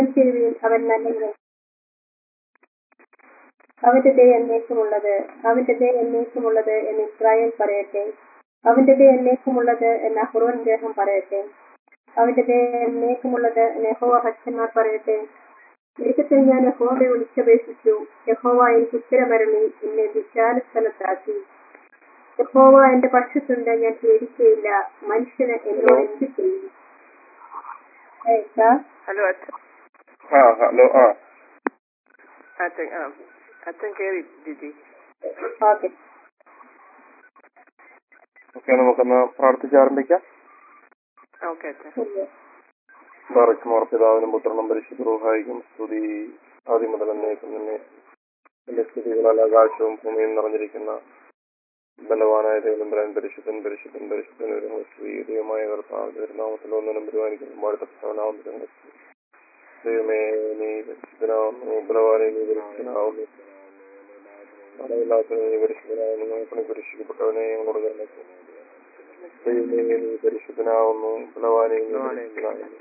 ചെയ്യുവിൻ അവൻ നല്ലവൻ അവന്റെ ദയ എന്നേക്കുമുള്ളത് അവന്റെ ദയ എന്നേക്കുമുള്ളത് എന്ന് ഇസ്രായേൽ പറയട്ടെ അവന്റെ ദയ എന്നേക്കുമുള്ളത് എന്ന് അഹ്റോൻ ഗ്രഹം പറയട്ടെ അവന്റെ ദയ എന്നേക്കുമുള്ളത് എന്ന് യഹോവ ഭക്തന്മാർ പറയട്ടെ ഒരിക്കത്തിൽ ഞാൻ യഹോവയെ വിളിച്ചപേക്ഷിച്ചു യഹോവ എനിക്ക് ഉത്തരമരളി എന്നെ വിശാല സ്ഥലത്താക്കി യഹോവ എന്റെ പക്ഷത്തുണ്ട് ഞാൻ പേടിക്കയില്ല മനുഷ്യന് എന്നോട് എന്ത് ചെയ്യും ഏട്ടാ ഹലോ അച്ഛൻ ആ ഹലോ ആ അച്ഛൻ ആ അച്ഛൻ കേറി ജിജി ഓക്കെ ഓക്കെ നമുക്കൊന്ന് പ്രാർത്ഥിച്ച് ആരംഭിക്കാം ഓക്കെ അച്ഛൻ ബാറയ്ക്കുമാർ പിതാവിനും പുത്രനും പരിശുദ്ധ റൂഹായിക്കും സ്തുതി ആദ്യം മുതൽ എന്നേക്കും തന്നെ എന്റെ സ്തുതികളാൽ ആകാശവും ഭൂമിയും നിറഞ്ഞിരിക്കുന്ന ബലവാനായ ദൈവനമ്പരാൻ പരിശുദ്ധൻ പരിശുദ്ധൻ പരിശുദ്ധൻ ഒരു ശ്രീദൈവമായ കർത്താവ് തിരുനാമത്തിൽ ഒന്നിനും പരിപാലിക്കുന്നു വാഴ്ത്തപ്പെട്ടവനാവുന്നു ദൈവമേ നീ പരിശുദ്ധനാവുന്നു ബലവാനെ നീ പരിശുദ്ധനാവുന്നു അടവില്ലാത്ത നീ പരിശുദ്ധനാവുന്നു ഞങ്ങൾക്ക് കുരിശിക്കപ്പെട്ടവനെ ഞങ്ങളോട് കരുണ ദൈവമേ നീ പരിശുദ്ധനാവുന്നു ബലവാനെ നീ പരിശുദ്ധനാവുന്നു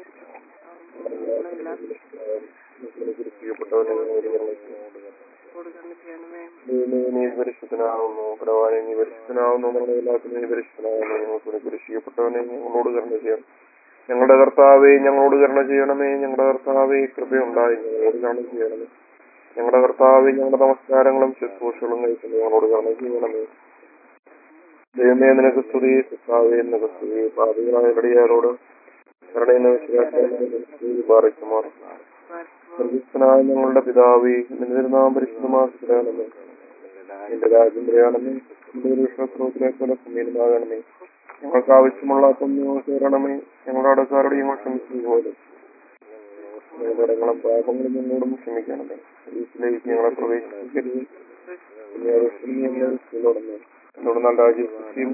കുരിശിക്കപ്പെട്ടവനെ ഞങ്ങളോട് കരുണ കൊടുക്കണം ചെയ്യണമേ ദൈവമേ നീ പരിശുദ്ധനാവുന്നു ഭഗവാനെ നീ പരിശുദ്ധനാവുന്നു നമ്മുടെ എല്ലാത്തിനും നീ പരിശുദ്ധനാവുന്നു ഞങ്ങൾക്ക് കുരിശിക്കപ്പെട്ടവനെ ഞങ്ങളോട് കരുണ ചെയ്യണം ഞങ്ങളുടെ കർത്താവെ ഞങ്ങളോട് കരുണ ചെയ്യണമേ ഞങ്ങളുടെ കർത്താവെ കൃപയുണ്ടായി ഞങ്ങളോട് കരുണ ചെയ്യണമേ ഞങ്ങളുടെ കർത്താവെ ഞങ്ങളുടെ നമസ്കാരങ്ങളും ശുശ്രൂഷകളും കഴിക്കുന്നു ഞങ്ങളോട് കരുണ ചെയ്യണമേ ദൈവമേ നിനക്ക് സ്തുതി കർത്താവെ നിനക്ക് സ്തുതി പാപികളായ ഇടയാരോട് കരുണയെന്ന് വിശ്വാസം പാറിക്കുമാർ സർവീസനായ ഞങ്ങളുടെ പിതാവേ നിന്റെ നാം പരിശുദ്ധമാക്കണമേ നിന്റെ രാജ്യം വരികയാണമേ നിന്റെ വിശ്വാസത്തിലെ പോലെ ഭൂമിയിലുമാകണമേ ഞങ്ങൾക്ക് ആവശ്യമുള്ള പുണ്യം ചേരണമേ ഞങ്ങളുടെ അടക്കാരോട് ഞങ്ങൾ ക്ഷമിച്ചതുപോലെ ഞങ്ങളുടെ ഇടങ്ങളും പാപങ്ങളും ഞങ്ങളോടും ക്ഷമിക്കണമേ വീട്ടിലേക്ക് ഞങ്ങളെ പ്രവേശിക്കരുത് പിന്നെ അതൊക്കെ ഞങ്ങളെ രക്ഷിക്കണമേ. എന്നോട് നല്ല രാജ്യം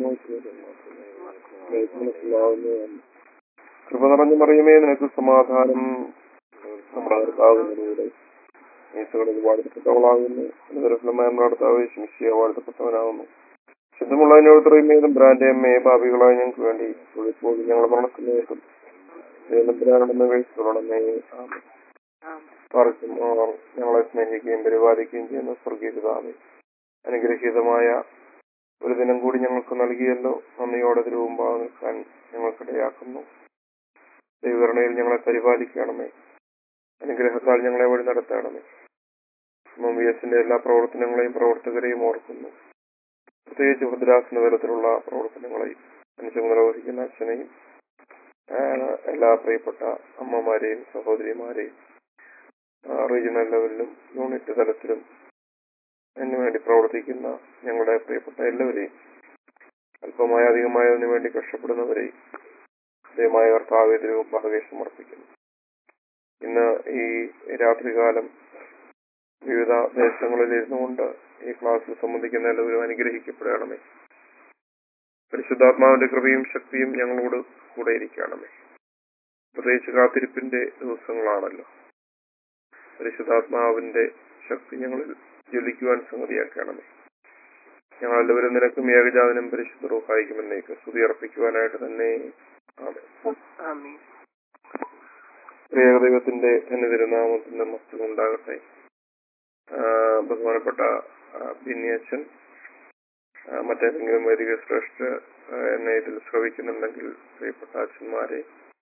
മനസ്സിലാവുന്നതാണ് കൃപ നിറഞ്ഞു മറിയമേ നിനക്ക് സമാധാനം നമ്മുടെ കർത്താവിനൂടെ യേശുകളിൽ വാഴ്ത്തപ്പെട്ടവളാകുന്നു അനുഗ്രഹമായ നമ്മുടെ കർത്താവ് ശിമിഷിയ വാഴ്ത്തപ്പെട്ടവനാകുന്നു ശുദ്ധമുള്ളതിനോട് ഇത്രയും ബ്രാൻഡ് അമ്മയെ പാപികളായ ഞങ്ങൾക്ക് വേണ്ടി ഒഴിപ്പോഴും ഞങ്ങളെ മരണത്തിലേക്കും ബ്രാൻഡെന്ന് കഴിച്ചുകൊള്ളണമേ പാർക്കും ഞങ്ങളെ സ്നേഹിക്കുകയും പരിപാലിക്കുകയും ചെയ്യുന്ന സ്വർഗീയ പിതാവേ അനുഗ്രഹീതമായ ഒരു ദിനം കൂടി ഞങ്ങൾക്ക് നൽകിയല്ലോ നന്ദിയോടെ തിരുവുമ്പാകെ നിൽക്കാൻ ഞങ്ങൾക്കിടയാക്കുന്നു ദൈവകരണയിൽ ഞങ്ങളെ പരിപാലിക്കണമേ അനുഗ്രഹത്താൽ ഞങ്ങളെ വഴി നടത്തണമേ എം വി എസിന്റെ എല്ലാ പ്രവർത്തനങ്ങളെയും പ്രവർത്തകരെയും ഓർക്കുന്നു പ്രത്യേകിച്ച് ഭദ്രാസന തലത്തിലുള്ള പ്രവർത്തനങ്ങളെയും അനുചുമ നിർവഹിക്കുന്ന അച്ഛനെയും ആ, എല്ലാ പ്രിയപ്പെട്ട അമ്മമാരെയും സഹോദരിമാരെയും ആ, റീജിയണൽ ലെവലിലും യൂണിറ്റ് തലത്തിലും അതിനു വേണ്ടി പ്രവർത്തിക്കുന്ന ഞങ്ങളുടെ പ്രിയപ്പെട്ട എല്ലാവരെയും അല്പമായ അധികമായ അതിനു വേണ്ടി കഷ്ടപ്പെടുന്നവരെയും ദയമായ കർത്താവേതിരവും ഭാഗെ സമർപ്പിക്കുന്നു ഇന്ന് ഈ രാത്രികാലം വിവിധ ദേശങ്ങളിൽ ഇരുന്നുകൊണ്ട് ഈ ക്ലാസ്സിൽ സംബന്ധിക്കുന്ന എല്ലാവരും അനുഗ്രഹിക്കപ്പെടണമേ പരിശുദ്ധാത്മാവിന്റെ കൃപയും ശക്തിയും ഞങ്ങളോട് കൂടെ ഇരിക്കണമേ പ്രത്യേകിച്ച് കാത്തിരിപ്പിന്റെ ദിവസങ്ങളാണല്ലോ പരിശുദ്ധാത്മാവിന്റെ ശക്തി ഞങ്ങളിൽ ജ്വലിക്കുവാൻ സംഗതിയാക്കണമേ ഞങ്ങൾ എല്ലാവരും നിനക്കും ഏകജാതനും പരിശുദ്ധ റൂഹായിക്കുമെന്നേക്ക് സ്തുതി അർപ്പിക്കുവാനായിട്ട് തന്നെ ആമേൻ ആമീൻ പ്രിയ ദൈവത്തിന്റെ തന്നെ തിരുനാമത്തിന്റെ മസ്തും ഉണ്ടാകട്ടെ ആ, ബഹുമാനപ്പെട്ട ആ, ബിന്നിയച്ചൻ ആ, മറ്റേതെങ്കിലും വൈദിക ശ്രേഷ്ഠ ആ, എന്നെ ഇതിൽ ശ്രവിക്കുന്നുണ്ടെങ്കിൽ പ്രിയപ്പെട്ട അച്ഛന്മാരെ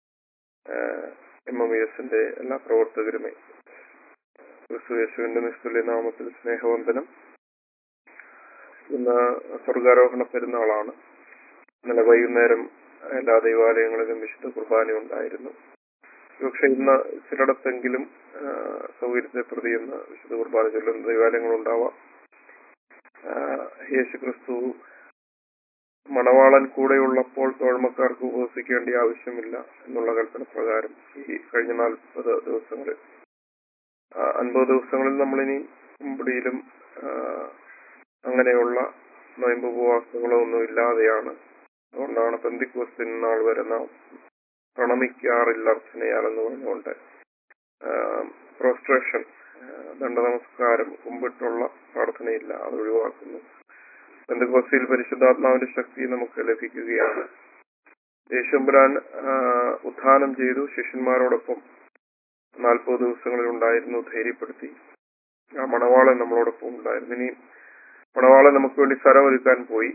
എം എം എസിന്റെ എല്ലാ പ്രവർത്തകരുമേ ക്രിസ്തു യേശുവിന്റെ നിസ്തുല്യ നാമത്തിൽ സ്നേഹവന്ദനം ഇന്ന് സ്വർഗാരോഹണ പെരുന്നാളാണ് ഇന്നലെ വൈകുന്നേരം എല്ലാ ദൈവാലയങ്ങളിലും വിശുദ്ധ കുർബാന ഉണ്ടായിരുന്നു പക്ഷെ ഇന്ന് ചിലയിടത്തെങ്കിലും ആ, സൗകര്യത്തെ പ്രതി ഇന്ന് വിശുദ്ധ കുർബാന ചൊല്ലുന്ന ദൈവാലയങ്ങളുണ്ടാവാം ആ, യേശു ക്രിസ്തു മണവാളൻ കൂടെയുള്ളപ്പോൾ തോഴ്മക്കാർക്ക് ഉപവസിക്കേണ്ട ആവശ്യമില്ല എന്നുള്ള കൽപ്പന പ്രകാരം ഈ കഴിഞ്ഞ നാൽപ്പത് ദിവസങ്ങളിൽ ആ, അൻപത് ദിവസങ്ങളിൽ നമ്മളിനി മുമ്പടിയിലും ആ, അങ്ങനെയുള്ള നോയമ്പ് ഉപവാസങ്ങളോ ഒന്നും ഇല്ലാതെയാണ് അതുകൊണ്ടാണ് പെന്തിക്കോസ്തിൻ നാൾ വരെ നാം പ്രണമിക്കാറില്ല അർച്ചനയാൽ എന്ന് പറഞ്ഞുകൊണ്ട് പ്രോസ്ട്രേഷൻ ദണ്ഡ നമസ്കാരം കുമ്പിട്ടുള്ള പ്രാർത്ഥനയില്ല അത് ഒഴിവാക്കുന്നു ബന്ധുക്കോസ്തിയിൽ പരിശുദ്ധാത്മാവിന്റെ ശക്തി നമുക്ക് ലഭിക്കുകയാണ് യേശുമ്പുരാൻ ഉത്ഥാനം ചെയ്തു ശിഷ്യന്മാരോടൊപ്പം നാൽപ്പത് ദിവസങ്ങളിൽ ഉണ്ടായിരുന്നു ധൈര്യപ്പെടുത്തി ആ മണവാളൻ നമ്മളോടൊപ്പം ഉണ്ടായിരുന്നു ഇനി മണവാളൻ നമുക്ക് വേണ്ടി സ്ഥലം ഒരുക്കാൻ പോയി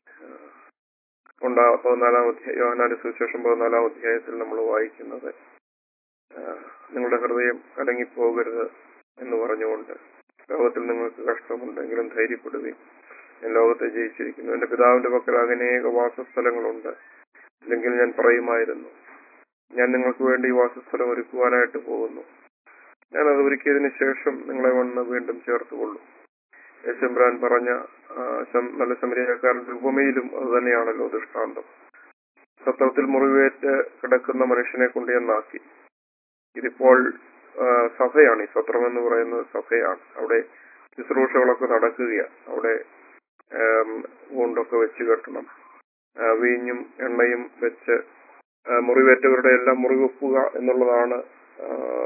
ഉണ്ടാ പതിനാലാം അധ്യായം യോഹന്നാന്റെ സുവിശേഷം പതിനാലാം അധ്യായത്തിൽ നമ്മൾ വായിക്കുന്നത് ആ, നിങ്ങളുടെ ഹൃദയം കലങ്ങിപ്പോകരുത് എന്ന് പറഞ്ഞുകൊണ്ട് ലോകത്തിൽ നിങ്ങൾക്ക് കഷ്ടമുണ്ടെങ്കിലും ധൈര്യപ്പെടുകയും ഞാൻ ലോകത്തെ ജയിച്ചിരിക്കുന്നു എന്റെ പിതാവിന്റെ പക്കൽ അനേക വാസസ്ഥലങ്ങളുണ്ട് ഇല്ലെങ്കിൽ ഞാൻ പറയുമായിരുന്നു ഞാൻ നിങ്ങൾക്ക് വേണ്ടി വാസസ്ഥലം ഒരുക്കുവാനായിട്ട് പോകുന്നു ഞാൻ അത് ഒരുക്കിയതിനു ശേഷം നിങ്ങളെ വന്ന് വീണ്ടും ചേർത്തുകൊള്ളും യേശുബ്രാൻ പറഞ്ഞ ആ, ശം- നല്ല സമരീയക്കാരന്റെ ഉപമയിലും അത് തന്നെയാണല്ലോ ദൃഷ്ടാന്തം സത്രത്തിൽ മുറിവേറ്റ് കിടക്കുന്ന മനുഷ്യനെ കൊണ്ട് എന്നാക്കി ഇതിപ്പോൾ ആ, സഭയാണ് ഈ സത്രം എന്ന് പറയുന്നത് സഭയാണ് അവിടെ ശുശ്രൂഷകളൊക്കെ നടക്കുകയാണ് അവിടെ ആം, വുണ്ടൊക്കെ വെച്ച് കെട്ടണം ആ, വീഞ്ഞും എണ്ണയും വെച്ച് ആ, മുറിവേറ്റവരുടെ എല്ലാം മുറിവെക്കുക എന്നുള്ളതാണ് ആ,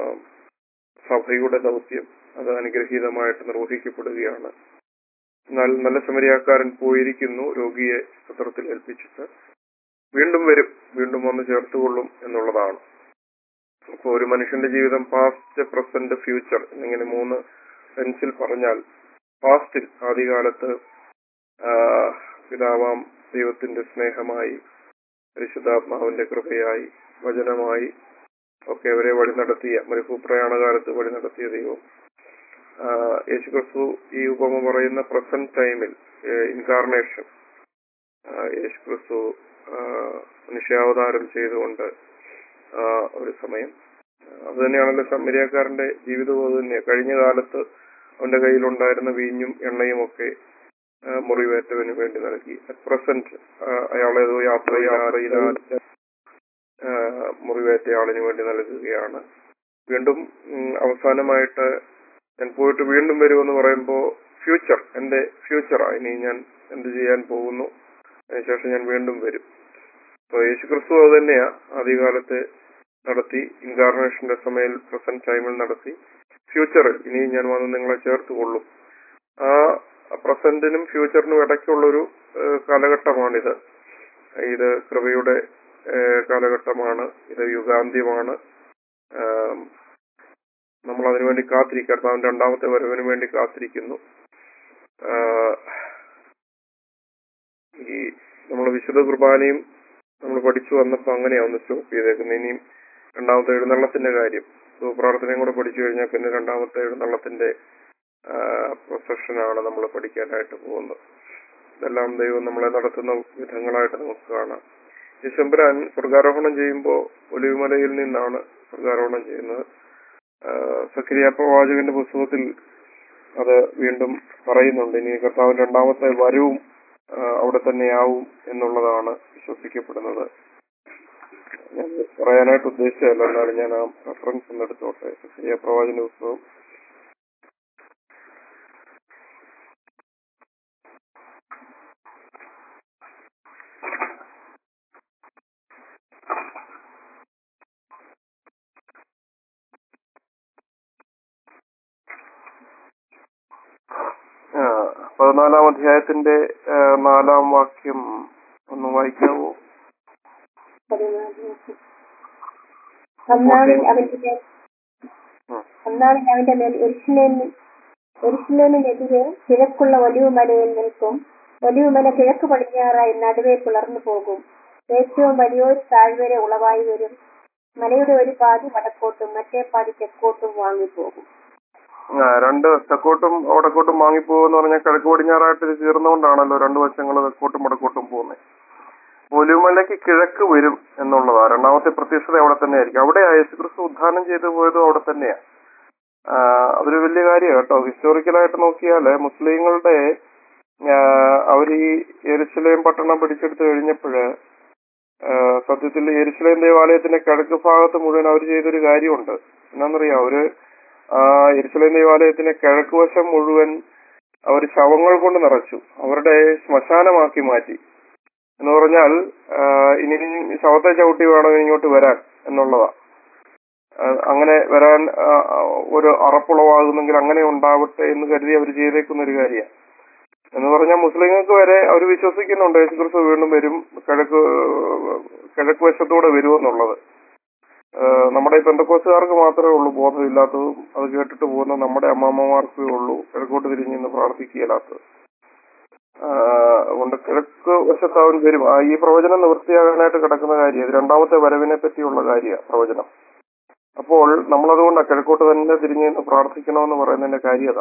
സഭയുടെ ദൗത്യം അത് അനുഗ്രഹീതമായിട്ട് നിർവഹിക്കപ്പെടുകയാണ് എന്നാൽ നല്ല സമരിയാക്കാരൻ പോയിരിക്കുന്നു രോഗിയെ സത്രത്തിൽ ഏൽപ്പിച്ചിട്ട് വീണ്ടും വരും വീണ്ടും വന്ന് ചേർത്തുകൊള്ളും എന്നുള്ളതാണ് അപ്പോൾ ഒരു മനുഷ്യന്റെ ജീവിതം പാസ്റ്റ് പ്രസന്റ് ഫ്യൂച്ചർ എന്നിങ്ങനെ മൂന്ന് സെൻസിൽ പറഞ്ഞാൽ പാസ്റ്റിൽ ആദ്യകാലത്ത് ആ, പിതാവാം ദൈവത്തിന്റെ സ്നേഹമായി പരിശുദ്ധാത്മാവിന്റെ കൃപയായി വചനമായി ഒക്കെ അവരെ വഴി നടത്തിയ മരുഭൂപ്രയാണകാലത്ത് വഴി നടത്തിയ ദൈവം ആ, യേശുക്രിസ്തു ഈ ഉപമ പറയുന്ന പ്രസന്റ് ടൈമിൽ ഇൻകാർണേഷൻ യേശുക്രിസ്തു ആ, മനുഷ്യാവതാരം ചെയ്തുകൊണ്ട് ആ, ഒരു സമയം അത് തന്നെയാണല്ലോ സമരിയാക്കാരന്റെ ജീവിതവും അത് തന്നെയാണ് കഴിഞ്ഞ കാലത്ത് അവന്റെ കയ്യിലുണ്ടായിരുന്ന വീഞ്ഞും എണ്ണയും ഒക്കെ ആ, മുറിവേറ്റവന് വേണ്ടി നൽകി അറ്റ് പ്രസന്റ് അയാളെ ഏതോ യാത്ര യാത്രയിലാ ആ, മുറിവേറ്റ ആളിന് വേണ്ടി നൽകുകയാണ് വീണ്ടും ഉം, അവസാനമായിട്ട് ഞാൻ പോയിട്ട് വീണ്ടും വരുമെന്ന് പറയുമ്പോൾ ഫ്യൂച്ചർ എന്റെ ഫ്യൂച്ചറാ ഇനി ഞാൻ എന്ത് ചെയ്യാൻ പോകുന്നു അതിനുശേഷം ഞാൻ വീണ്ടും വരും അപ്പൊ യേശുക്രിസ്തു അത് തന്നെയാ ആദ്യകാലത്തെ നടത്തി ഇൻകാർണേഷന്റെ സമയം പ്രസന്റ് ടൈമിൽ നടത്തി ഫ്യൂച്ചറിൽ ഇനി ഞാൻ വന്ന് നിങ്ങളെ ചേർത്ത് കൊള്ളും ആ പ്രസന്റിനും ഫ്യൂച്ചറിനും ഇടയ്ക്കുള്ളൊരു ഏഹ്, കാലഘട്ടമാണിത് ഇത് കൃപയുടെ ഏഹ്, കാലഘട്ടമാണ് ഇത് യുഗാന്ത്യമാണ് ആം, നമ്മൾ അതിനുവേണ്ടി കാത്തിരിക്കുക കർത്താവിന്റെ രണ്ടാമത്തെ വരവിന് വേണ്ടി കാത്തിരിക്കുന്നു ആ, ഈ നമ്മൾ വിശുദ്ധ കുർബാനയും നമ്മൾ പഠിച്ചു വന്നപ്പോ അങ്ങനെയാ ഒന്ന് സ്റ്റോപ്പ് ചെയ്തേക്കുന്നത് ഇനിയും രണ്ടാമത്തെ എഴുന്നള്ളത്തിന്റെ കാര്യം സോ പ്രാർത്ഥനയും കൂടെ പഠിച്ചു കഴിഞ്ഞാൽ പിന്നെ രണ്ടാമത്തെ എഴുന്നള്ളത്തിന്റെ പ്രൊസഷനാണ് നമ്മൾ പഠിക്കാനായിട്ട് പോകുന്നത് ഇതെല്ലാം ദൈവം നമ്മളെ നടത്തുന്ന വിധങ്ങളായിട്ട് നമുക്ക് കാണാം ഡിസംബരാൻ സ്വർഗാരോഹണം ചെയ്യുമ്പോൾ ഒലിവുമലയിൽ നിന്നാണ് സ്വർഗാരോഹണം ചെയ്യുന്നത് സക്രിയ പ്രവാചകന്റെ പുസ്തകത്തിൽ അത് വീണ്ടും പറയുന്നുണ്ട് ഇനി കർത്താവിന്റെ രണ്ടാമത്തെ വരവും ആ, അവിടെ തന്നെയാവും എന്നുള്ളതാണ് വിശ്വസിക്കപ്പെടുന്നത് ഞാൻ പറയാനായിട്ട് ഉദ്ദേശിച്ചതല്ല എന്നാലും ഞാൻ ആ റെഫറൻസ് ഒന്ന് എടുത്തോട്ടെ സക്രിയ പ്രവാചകന്റെ പുസ്തകം ആ, പതിനാലാം അധ്യായത്തിന്റെ ആ, നാലാം വാക്യം ഒന്ന് വായിക്കാവോ പതിനാല് അന്നാളിൽ അവന്റെ മേൽ ഉം. അന്നാളിൽ അവന്റെ മേൽ എരിശിലേമിൽ എരിശിലേമിനെതിരെ കിഴക്കുള്ള ഒലിവുമലയിൽ നിൽക്കും ഒലിവുമല കിഴക്ക് പടിഞ്ഞാറായി നടുവേ പിളർന്നു പോകും ഏറ്റവും വലിയൊരു താഴ്വര ഉളവായി വരും മലയുടെ ഒരു പാതി വടക്കോട്ടും മറ്റേ പാതി തെക്കോട്ടും വാങ്ങിപ്പോകും ആ, രണ്ട് തെക്കോട്ടും വടക്കോട്ടും വാങ്ങിപ്പോകുന്ന പറഞ്ഞാൽ കിഴക്ക് പടിഞ്ഞാറായിട്ട് ഇത് തീർന്നുകൊണ്ടാണല്ലോ രണ്ട് വശങ്ങൾ തെക്കോട്ടും വടക്കോട്ടും പോകുന്നത് ഒലിമലയ്ക്ക് കിഴക്ക് വരും എന്നുള്ളതാ രണ്ടാമത്തെ പ്രത്യക്ഷത അവിടെ തന്നെ ആയിരിക്കും അവിടെ യേശുക്രിസ്തു ഉദ്ധാനം ചെയ്തു പോയതും അവിടെ തന്നെയാ ആ, അതൊരു വലിയ കാര്യമാണ് കേട്ടോ ഹിസ്റ്റോറിക്കലായിട്ട് നോക്കിയാല് മുസ്ലിങ്ങളുടെ അവർ ഈ എരുസലേം പട്ടണം പിടിച്ചെടുത്ത് കഴിഞ്ഞപ്പോഴ് സത്യത്തിൽ എരുസലേം ദേവാലയത്തിന്റെ കിഴക്ക് ഭാഗത്ത് മുഴുവൻ അവർ ചെയ്തൊരു കാര്യമുണ്ട് എന്നാന്നറിയാം അവര് ആ എരുസലേം ദേവാലയത്തിന്റെ കിഴക്ക് വശം മുഴുവൻ അവർ ശവങ്ങൾ കൊണ്ട് നിറച്ചു അവരുടെ ശ്മശാനമാക്കി മാറ്റി എന്ന് പറഞ്ഞാൽ ആ, ഇനി ശവത്തെ ചവിട്ടി വേണം ഇങ്ങോട്ട് വരാൻ എന്നുള്ളതാ ആ, അങ്ങനെ വരാൻ ആ, ഒരു അറപ്പുളവാകുന്നെങ്കിൽ അങ്ങനെ ഉണ്ടാവട്ടെ എന്ന് കരുതി അവർ ചെയ്തേക്കുന്ന ഒരു കാര്യമാണ് എന്ന് പറഞ്ഞാൽ മുസ്ലിങ്ങൾക്ക് വരെ അവർ വിശ്വസിക്കുന്നുണ്ട് യേശുക്രിസ്തു വീണ്ടും വരും കിഴക്ക് കിഴക്ക് വശത്തൂടെ വരുമെന്നുള്ളത് ഏഹ് നമ്മുടെ ഈ പെന്തക്കോസുകാർക്ക് മാത്രമേ ഉള്ളൂ ബോധമില്ലാത്തതും അത് കേട്ടിട്ട് പോകുന്ന നമ്മുടെ അമ്മാമ്മമാർക്കേ ഉള്ളൂ കിഴക്കോട്ട് തിരിഞ്ഞ് നിന്ന് പ്രാർത്ഥിക്കുകയില്ലാത്തത് ആഹ് അതുകൊണ്ട് കിഴക്ക് വശത്ത് അവൻ വരും ആ ഈ പ്രവചനം നിവൃത്തിയാകാനായിട്ട് കിടക്കുന്ന കാര്യം ഇത് രണ്ടാമത്തെ വരവിനെ പറ്റിയുള്ള കാര്യ പ്രവചനം അപ്പോൾ നമ്മളതുകൊണ്ട് കിഴക്കോട്ട് തന്നെ തിരിഞ്ഞ് നിന്ന് പ്രാർത്ഥിക്കണമെന്ന് പറയുന്നതിന്റെ കാര്യത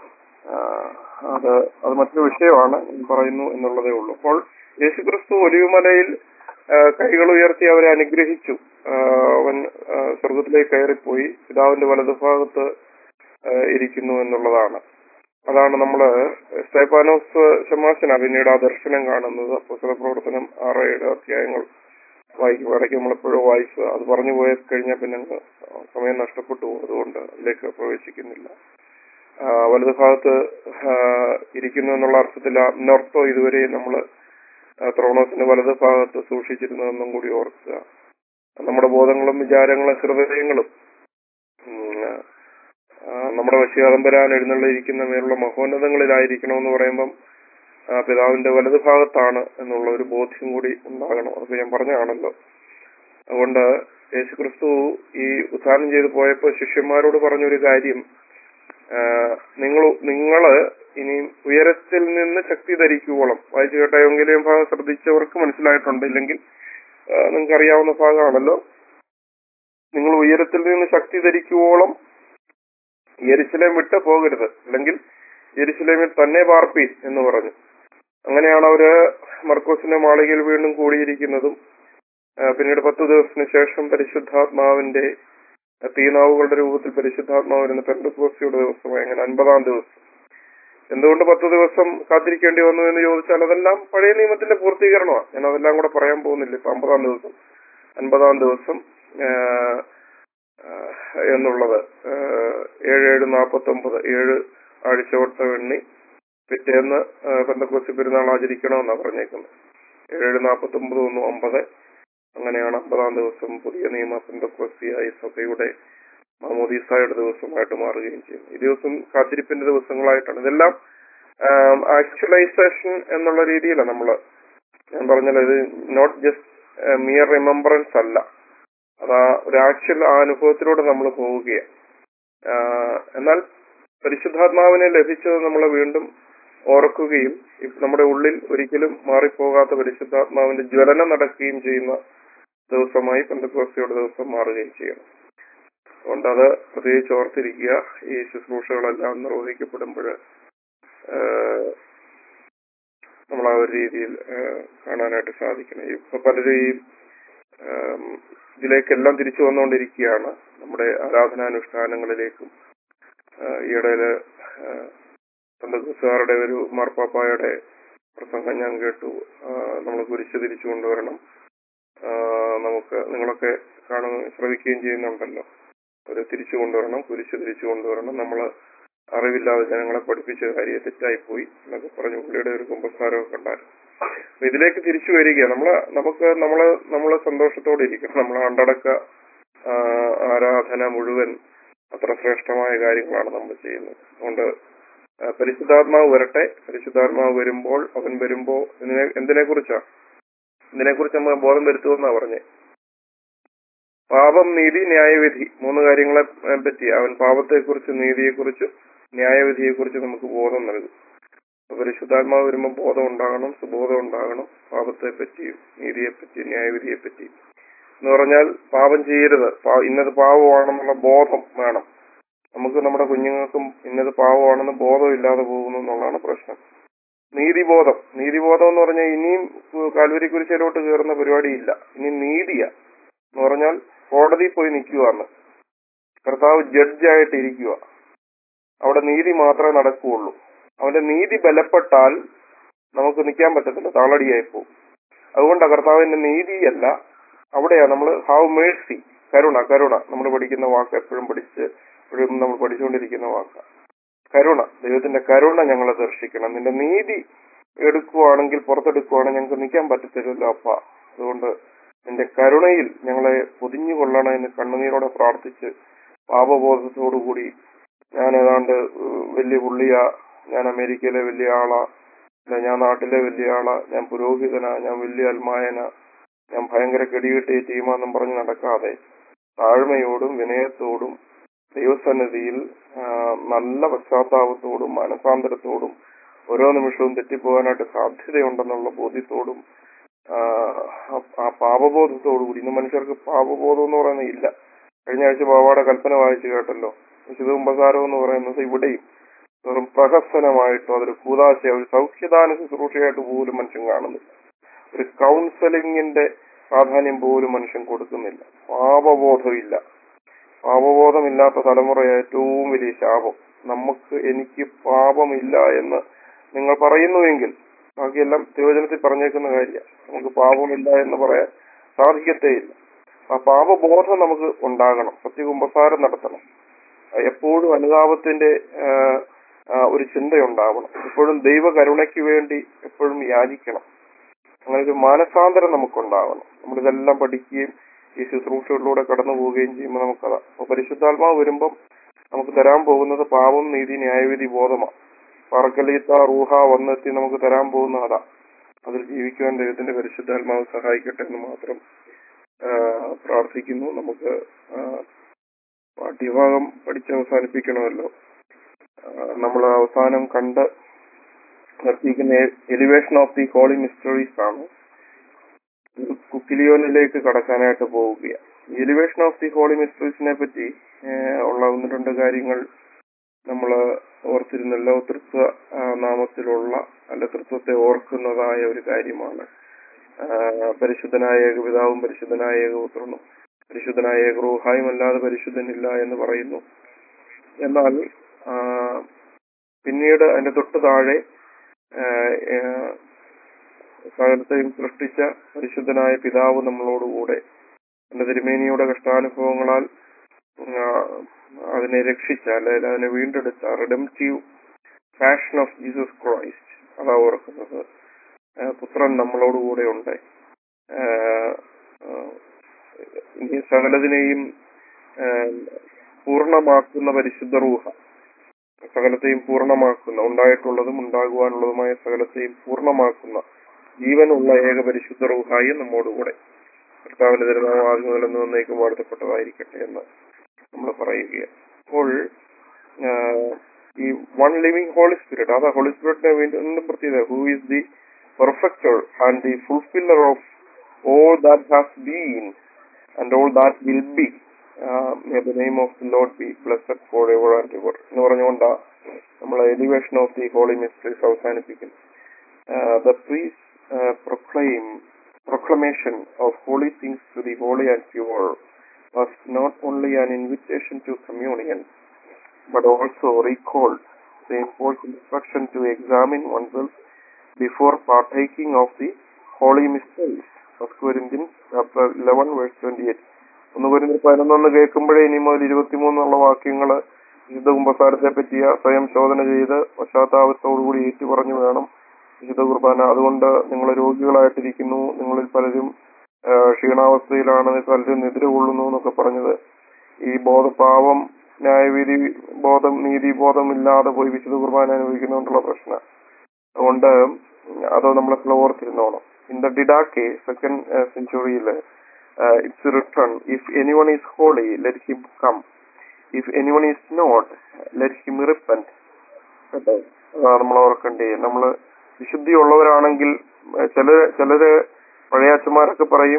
ആഹ് അത് അത് മറ്റൊരു വിഷയമാണ് ഞാൻ പറയുന്നു എന്നുള്ളതേ ഉള്ളൂ അപ്പോൾ യേശുക്രിസ്തു ഒലിവുമലയിൽ ആഹ് കൈകൾ ഉയർത്തി അവരെ അനുഗ്രഹിച്ചു ആഹ് അവൻ ആഹ് സ്വർഗത്തിലേക്ക് കയറിപ്പോയി പിതാവിന്റെ വലതുഭാഗത്ത് ആഹ് ഇരിക്കുന്നു എന്നുള്ളതാണ് അതാണ് നമ്മള് സ്തേപ്പാനോസ് ശമാശന പിന്നീട് ആ ദർശനം കാണുന്നത് പുസ്തക പ്രവർത്തനം ആറ് ഏഴ് അധ്യായങ്ങൾ വായിക്കും ഇടയ്ക്ക് നമ്മളെപ്പോഴും വായിക്കുക അത് പറഞ്ഞു പോയി കഴിഞ്ഞാൽ പിന്നെ അങ്ങ് സമയം നഷ്ടപ്പെട്ടു പോകും അതുകൊണ്ട് അതിലേക്ക് പ്രവേശിക്കുന്നില്ല ആ, വലതുഭാഗത്ത് ആ, ഇരിക്കുന്നു എന്നുള്ള അർത്ഥത്തിൽ അന്നർത്ഥോ ഇതുവരെ നമ്മൾ ത്രോണോസിന്റെ വലതുഭാഗത്ത് സൂക്ഷിച്ചിരുന്നതെന്നും കൂടി ഓർക്കുക നമ്മുടെ ബോധങ്ങളും വിചാരങ്ങളും ഹൃദയങ്ങളും ഉം, ആ, നമ്മുടെ വശീകാതമ്പരാൻ എഴുന്നള്ളിയിരിക്കുന്ന മേലുള്ള മഹോന്നതങ്ങളിലായിരിക്കണമെന്ന് പറയുമ്പം ആ, പിതാവിന്റെ വലതുഭാഗത്താണ് എന്നുള്ള ഒരു ബോധ്യം കൂടി ഉണ്ടാകണം അതൊക്കെ ഞാൻ പറഞ്ഞാണല്ലോ അതുകൊണ്ട് യേശുക്രിസ്തു ഈ ഉദ്ധാരണം ചെയ്ത് പോയപ്പോൾ ശിഷ്യന്മാരോട് പറഞ്ഞൊരു കാര്യം ആ, നിങ്ങൾ നിങ്ങള് ഇനി ഉയരത്തിൽ നിന്ന് ശക്തി ധരിക്കുവോളം വായിച്ചു കേട്ട എങ്കിലും ഭാഗം ശ്രദ്ധിച്ചവർക്ക് മനസ്സിലായിട്ടുണ്ട് ഇല്ലെങ്കിൽ നിങ്ങൾക്ക് അറിയാവുന്ന ഭാഗമാണല്ലോ നിങ്ങൾ ഉയരത്തിൽ നിന്ന് ശക്തി ധരിക്കുവോളം യെരുശലേം വിട്ട് പോകരുത് അല്ലെങ്കിൽ യെരുശലേമിൽ തന്നെ പാർപ്പീൻ എന്ന് പറഞ്ഞു അങ്ങനെയാണ് അവര് മർക്കോസിന്റെ മാളികയിൽ വീണ്ടും കൂടിയിരിക്കുന്നതും ആ, പിന്നീട് പത്ത് ദിവസത്തിന് ശേഷം പരിശുദ്ധാത്മാവിന്റെ തീനാവുകളുടെ രൂപത്തിൽ പരിശുദ്ധാത്മാവ് വരുന്ന പെന്തക്കോസ്തിയുടെ ദിവസമായി അങ്ങനെ അൻപതാം ദിവസം എന്തുകൊണ്ട് പത്ത് ദിവസം കാത്തിരിക്കേണ്ടി വന്നു എന്ന് ചോദിച്ചാൽ അതെല്ലാം പഴയ നിയമത്തിന്റെ പൂർത്തീകരണമാണ് ഞാൻ അതെല്ലാം കൂടെ പറയാൻ പോകുന്നില്ല ഇപ്പൊ അമ്പതാം ദിവസം അൻപതാം ദിവസം ആ, ആ, എന്നുള്ളത് ആ, ഏഴ് ഏഴ് നാപ്പത്തി ഒമ്പത് ഏഴ് ആഴ്ചവട്ട എണ്ണി പിറ്റേന്ന് പെന്തക്കോസി പെരുന്നാൾ ആചരിക്കണമെന്നാണ് പറഞ്ഞേക്കുന്നത് ഏഴ് നാപ്പത്തി ഒമ്പത് ഒന്ന് ഒമ്പത് അങ്ങനെയാണ് അമ്പതാം ദിവസം പുതിയ നിയമ പെന്തക്കോസിയായി സഭയുടെ മാമോദീസായുടെ ദിവസമായിട്ട് മാറുകയും ചെയ്യും ഈ ദിവസം കാത്തിരിപ്പിന്റെ ദിവസങ്ങളായിട്ടാണ് ഇതെല്ലാം ആക്ച്വലൈസേഷൻ എന്നുള്ള രീതിയിലാണ് നമ്മൾ ഞാൻ പറഞ്ഞല്ലോ ഇത് നോട്ട് ജസ്റ്റ് മിയർ റിമംബറൻസ് അല്ല അത് ആ ഒരു ആക്ച്വൽ ആ അനുഭവത്തിലൂടെ നമ്മൾ പോവുകയാണ് ആഹ് എന്നാൽ പരിശുദ്ധാത്മാവിനെ ലഭിച്ചത് നമ്മളെ വീണ്ടും ഓർക്കുകയും ഇപ്പ നമ്മുടെ ഉള്ളിൽ ഒരിക്കലും മാറിപ്പോകാത്ത പരിശുദ്ധാത്മാവിന്റെ ജ്വലനം നടക്കുകയും ചെയ്യുന്ന ദിവസമായി പെന്തക്കോസ്തിയുടെ ദിവസം മാറുകയും ചെയ്യണം അതുകൊണ്ട് അത് പ്രത്യേകിച്ച് ഓർത്തിരിക്കുക ഈ ശുശ്രൂഷകളെല്ലാം നിർവഹിക്കപ്പെടുമ്പോൾ നമ്മൾ ആ ഒരു രീതിയിൽ ആഹ് കാണാനായിട്ട് സാധിക്കണം ഇപ്പൊ പലരും ഈ ആം, ഇതിലേക്കെല്ലാം തിരിച്ചു വന്നുകൊണ്ടിരിക്കുകയാണ് നമ്മുടെ ആരാധനാനുഷ്ഠാനങ്ങളിലേക്കും ആഹ് ഈയിടയില് പെന്തക്കോസുകാരുടെ ഒരു മാർപ്പാപ്പായുടെ പ്രസംഗം ഞാൻ കേട്ടു നമ്മൾ കുരിശ് തിരിച്ചു കൊണ്ടുവരണം ആഹ് നമുക്ക് നിങ്ങളൊക്കെ കാണുക ശ്രവിക്കുകയും ചെയ്യുന്നുണ്ടല്ലോ ഒരു തിരിച്ചു കൊണ്ടുവരണം കുരിശ് തിരിച്ചു കൊണ്ടുവരണം നമ്മൾ അറിവില്ലാതെ ജനങ്ങളെ പഠിപ്പിച്ച കാര്യം തെറ്റായിപ്പോയി എന്നൊക്കെ പറഞ്ഞു പുള്ളിയുടെ ഒരു കുമ്പസാരമൊക്കെ ഉണ്ടായിരുന്നു അപ്പൊ ഇതിലേക്ക് തിരിച്ചു വരിക നമ്മള് നമുക്ക് നമ്മള് നമ്മള് സന്തോഷത്തോടെ ഇരിക്കണം നമ്മളെ അണ്ടടക്ക ആ, ആരാധന മുഴുവൻ അത്ര ശ്രേഷ്ഠമായ കാര്യങ്ങളാണ് നമ്മൾ ചെയ്യുന്നത് അതുകൊണ്ട് ആ, പരിശുദ്ധാത്മാവ് വരട്ടെ പരിശുദ്ധാത്മാവ് വരുമ്പോൾ അവൻ വരുമ്പോ ഇതിനെ എന്തിനെ കുറിച്ചാ ഇതിനെ കുറിച്ച് നമ്മൾ ബോധം വരുത്തുമെന്നാ പറഞ്ഞേ പാപം നീതി ന്യായവിധി മൂന്ന് കാര്യങ്ങളെ ഏ, പറ്റി അവൻ പാപത്തെക്കുറിച്ച് നീതിയെക്കുറിച്ച് ന്യായവിധിയെക്കുറിച്ച് നമുക്ക് ബോധം നൽകും അപ്പൊ പരിശുദ്ധാത്മാവ് വരുമ്പോൾ ബോധം ഉണ്ടാകണം സുബോധം ഉണ്ടാകണം പാപത്തെ പറ്റിയും നീതിയെ പറ്റിയും ന്യായവിധിയെ പറ്റിയും എന്ന് പറഞ്ഞാൽ പാപം ചെയ്യരുത് പാ- ഇന്നത് പാവമാണെന്നുള്ള ബോധം വേണം നമുക്ക് നമ്മുടെ കുഞ്ഞുങ്ങൾക്കും ഇന്നത് പാവമാണെന്ന് ബോധമില്ലാതെ പോകുന്നു എന്നുള്ളതാണ് പ്രശ്നം നീതിബോധം നീതിബോധം എന്ന് പറഞ്ഞാൽ ഇനിയും കാൽവരി കുരിശിലോട്ട് കയറുന്ന പരിപാടിയില്ല ഇനി നീതിയാ എന്ന് പറഞ്ഞാൽ കോടതിയിൽ പോയി നിൽക്കുവാന്ന് കർത്താവ് ജഡ്ജായിട്ട് ഇരിക്കുക അവിടെ നീതി മാത്രമേ നടക്കുകയുള്ളൂ അവന്റെ നീതി ബലപ്പെട്ടാൽ നമുക്ക് നിൽക്കാൻ പറ്റത്തില്ല താളടിയായി പോകും അതുകൊണ്ട് കർത്താവിന്റെ നീതിയല്ല അവിടെയാ നമ്മൾ ഹാവ് മേഴ്സി കരുണ കരുണ നമ്മൾ പഠിക്കുന്ന വാക്ക് എപ്പോഴും പഠിച്ച് എപ്പോഴും നമ്മൾ പഠിച്ചുകൊണ്ടിരിക്കുന്ന വാക്ക് കരുണ ദൈവത്തിന്റെ കരുണ ഞങ്ങളെ ദർശിക്കണം നിന്റെ നീതി എടുക്കുവാണെങ്കിൽ പുറത്തെടുക്കുവാണെങ്കിൽ ഞങ്ങൾക്ക് നിൽക്കാൻ പറ്റത്തില്ലല്ലോ അപ്പ അതുകൊണ്ട് നിന്റെ കരുണയിൽ ഞങ്ങളെ പൊതിഞ്ഞു കൊള്ളണമെന്ന് കണ്ണുനീരോടെ പ്രാർത്ഥിച്ച് പാപബോധത്തോടുകൂടി ഞാൻ ഏതാണ്ട് ഏഹ്, വലിയ പുള്ളിയാ ഞാൻ അമേരിക്കയിലെ വലിയ ആളാ അല്ല ഞാൻ നാട്ടിലെ വലിയ ആളാ ഞാൻ പുരോഹിതനാ ഞാൻ വലിയ അൽമായനാ ഞാൻ ഭയങ്കര കെടികെട്ടിയ ടീമാന്നും പറഞ്ഞ് നടക്കാതെ താഴ്മയോടും വിനയത്തോടും ദൈവസന്നിധിയിൽ ആ, നല്ല പശ്ചാത്താപത്തോടും മനസാന്തരത്തോടും ഓരോ നിമിഷവും തെറ്റിപ്പോകാനായിട്ട് സാധ്യതയുണ്ടെന്നുള്ള ബോധ്യത്തോടും ആ, ആ- ആ പാപബോധത്തോടു കൂടി ഇന്ന് മനുഷ്യർക്ക് പാപബോധം എന്ന് പറയുന്നത് ഇല്ല കഴിഞ്ഞ ആഴ്ച ബാബാടെ കൽപ്പന വായിച്ചു കേട്ടല്ലോ വിശുദ്ധ കുമ്പസാരം എന്ന് പറയുന്നത് ഇവിടെയും വെറും പ്രഹസനമായിട്ടോ അതൊരു കൂതാശ ഒരു സൗഖ്യദാന ശുശ്രൂഷയായിട്ട് പോലും മനുഷ്യൻ കാണുന്നില്ല ഒരു കൗൺസലിംഗിന്റെ പ്രാധാന്യം പോലും മനുഷ്യൻ കൊടുക്കുന്നില്ല പാപബോധമില്ല പാപബോധമില്ലാത്ത തലമുറ ഏറ്റവും വലിയ ശാപം നമുക്ക് എനിക്ക് പാപമില്ല എന്ന് നിങ്ങൾ പറയുന്നുവെങ്കിൽ ബാക്കിയെല്ലാം തിരുവചനത്തിൽ പറഞ്ഞേക്കുന്ന കാര്യമാണ് നമുക്ക് പാപമില്ല എന്ന് പറയാൻ സാധിക്കത്തേയില്ല ആ പാപബോധം നമുക്ക് ഉണ്ടാകണം സത്യകുമ്പസാരം നടത്തണം എപ്പോഴും അനുതാപത്തിന്റെ ആ, ആ, ഒരു ചിന്തയുണ്ടാവണം എപ്പോഴും ദൈവകരുണയ്ക്ക് വേണ്ടി എപ്പോഴും യാചിക്കണം അങ്ങനെ ഒരു മാനസാന്തരം നമുക്കുണ്ടാവണം നമ്മളിതെല്ലാം പഠിക്കുകയും ഈ ശുശ്രൂഷകളിലൂടെ കടന്നു പോവുകയും ചെയ്യുമ്പോൾ നമുക്കതാ അപ്പൊ പരിശുദ്ധാത്മാവ് വരുമ്പം നമുക്ക് തരാൻ പോകുന്നത് പാപം നീതി ന്യായവിധി ബോധമാണ് പറക്കലീത്ത റൂഹ വന്നെത്തി നമുക്ക് തരാൻ പോകുന്ന അതാ അതിൽ ജീവിക്കുവാൻ ദൈവത്തിന്റെ പരിശുദ്ധാത്മാവ് സഹായിക്കട്ടെ എന്ന് മാത്രം ആ, പ്രാർത്ഥിക്കുന്നു നമുക്ക് ആ, പാഠ്യഭാഗം പഠിച്ച് അവസാനിപ്പിക്കണമല്ലോ നമ്മൾ അവസാനം കണ്ട് നിർത്തിയിരിക്കുന്ന elevation of the holy mysteries ആണ് കുക്കിലിയോനിലേക്ക് കടക്കാനായിട്ട് പോവുകയാണ് എലിവേഷൻ ഓഫ് ദി ഹോളി മിസ്റ്ററീസിനെ പറ്റി ഏഹ്, ഉള്ള ഒന്ന് രണ്ട് കാര്യങ്ങൾ നമ്മൾ ഓർത്തിരുന്നല്ലോ തൃത്വ ആ, നാമത്തിലുള്ള അല്ല തൃത്വത്തെ ഓർക്കുന്നതായ ഒരു കാര്യമാണ് ആ, പരിശുദ്ധനായ ഏകപിതാവും പരിശുദ്ധനായ ഏകപുത്രനും പരിശുദ്ധനായ ഏകറൂഹായും അല്ലാതെ പരിശുദ്ധനില്ല എന്ന് പറയുന്നു എന്നാൽ ആ, പിന്നീട് അതിന്റെ തൊട്ട് താഴെ ആ, ആ, സകലത്തെയും സൃഷ്ടിച്ച പരിശുദ്ധനായ പിതാവ് നമ്മളോടുകൂടെ തന്റെ തിരുമേനിയുടെ കഷ്ടാനുഭവങ്ങളാൽ ആ, അതിനെ രക്ഷിച്ച അല്ലെങ്കിൽ അതിനെ വീണ്ടെടുത്ത redemptive passion of Jesus Christ അതാ ഓർക്കുന്നത് ആ, പുത്രൻ നമ്മളോടുകൂടെ ഉണ്ട് ആ, ആ, ഇനി സകലതിനെയും ആ, പൂർണ്ണമാക്കുന്ന പരിശുദ്ധ റൂഹ സകലത്തെയും പൂർണ്ണമാക്കുന്ന ഉണ്ടായിട്ടുള്ളതും ഉണ്ടാകുവാനുള്ളതുമായ സകലത്തെയും പൂർണ്ണമാക്കുന്ന ജീവനുള്ള ഏക പരിശുദ്ധ റൂഹായി നമ്മോടുകൂടെ കർത്താവിന്റെ തിരുനാമം ആദ്യം മുതൽ എന്ന് വന്നേക്കും വാഴ്ത്തപ്പെട്ടതായിരിക്കട്ടെ എന്ന് നമ്മൾ പറയുകയാണ് അപ്പോൾ ആ, ഈ വൺ ലിവിംഗ് ഹോളി സ്പിരിറ്റ് അതാ ഹോളി സ്പിരിറ്റിനെ വീണ്ടും പ്രത്യേകത who is the perfecter and the fulfiller of all that has been and all that will be may the name of the lord be blessed for ever and ever എന്ന് പറഞ്ഞുകൊണ്ടാ നമ്മൾ elevation of the holy mysteries അവസാനിപ്പിക്കുന്നു the priest proclaim proclamation of holy things to the holy and pure was not only an invitation to communion, but also recalled the important instruction to examine oneself before partaking of the holy mysteries. First Corinthians chapter 11 verse 28. ഒന്ന് കുരിന്തിൽ പതിനൊന്നൊന്ന് കേൾക്കുമ്പോഴേ ഇനി മുതൽ ഇരുപത്തിമൂന്നുള്ള വാക്യങ്ങള് വിശുദ്ധ കുമ്പസാരത്തെ പറ്റിയ സ്വയം ശോധന ചെയ്ത് പശ്ചാത്താപത്തോടുകൂടി ഏറ്റു പറഞ്ഞു വേണം വിശുദ്ധ കുർബാന അതുകൊണ്ട് നിങ്ങൾ രോഗികളായിട്ടിരിക്കുന്നു നിങ്ങളിൽ പലരും ആ, ക്ഷീണാവസ്ഥയിലാണ് പലരും നിദ്ര കൊള്ളുന്നു എന്നൊക്കെ പറഞ്ഞത് ഈ ബോധപാവം ന്യായവിധി ബോധം നീതി ബോധം ഇല്ലാതെ പോയി വിശുദ്ധ കുർബാന അനുഭവിക്കുന്നതുകൊണ്ടുള്ള പ്രശ്നം അതുകൊണ്ട് അത് നമ്മളെപ്പോഴും ഓർത്തിരുന്നോണം ഇൻ ദ ഡിഡാക്കെ സെക്കൻഡ് സെഞ്ചുറിയിൽ it's return if anyone is holy let him come if anyone is not let him repent കേട്ടോ അതാണ് നമ്മൾ ഓർക്കേണ്ടത് നമ്മള് വിശുദ്ധിയുള്ളവരാണെങ്കിൽ ഏഹ് ചിലര് ചിലര് പഴയ അച്ഛന്മാരൊക്കെ പറയും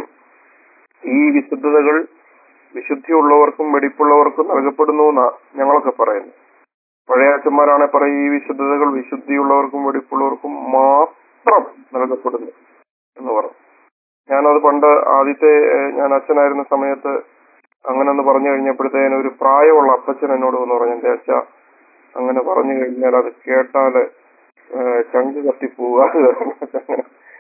ഈ വിശുദ്ധതകൾ വിശുദ്ധിയുള്ളവർക്കും വെടിപ്പുള്ളവർക്കും നൽകപ്പെടുന്നു എന്നാ ഞങ്ങളൊക്കെ പറയുന്നു പഴയ അച്ഛന്മാരാണെ പറയും ഈ വിശുദ്ധതകൾ വിശുദ്ധിയുള്ളവർക്കും വെടിപ്പുള്ളവർക്കും മാത്രം നൽകപ്പെടുന്നു എന്ന് പറഞ്ഞു ഞാനത് പണ്ട് ആദ്യത്തെ ഏഹ് ഞാൻ അച്ഛനായിരുന്ന സമയത്ത് അങ്ങനെ ഒന്ന് പറഞ്ഞു കഴിഞ്ഞപ്പോഴത്തേനും ഒരു പ്രായമുള്ള അപ്പച്ചൻ എന്നോട് വന്ന് പറഞ്ഞു എന്റെ അച്ഛ അങ്ങനെ പറഞ്ഞു കഴിഞ്ഞാൽ അത് കേട്ടാല് ഏഹ് ചങ്ക് കത്തിപ്പോവുക അങ്ങനെ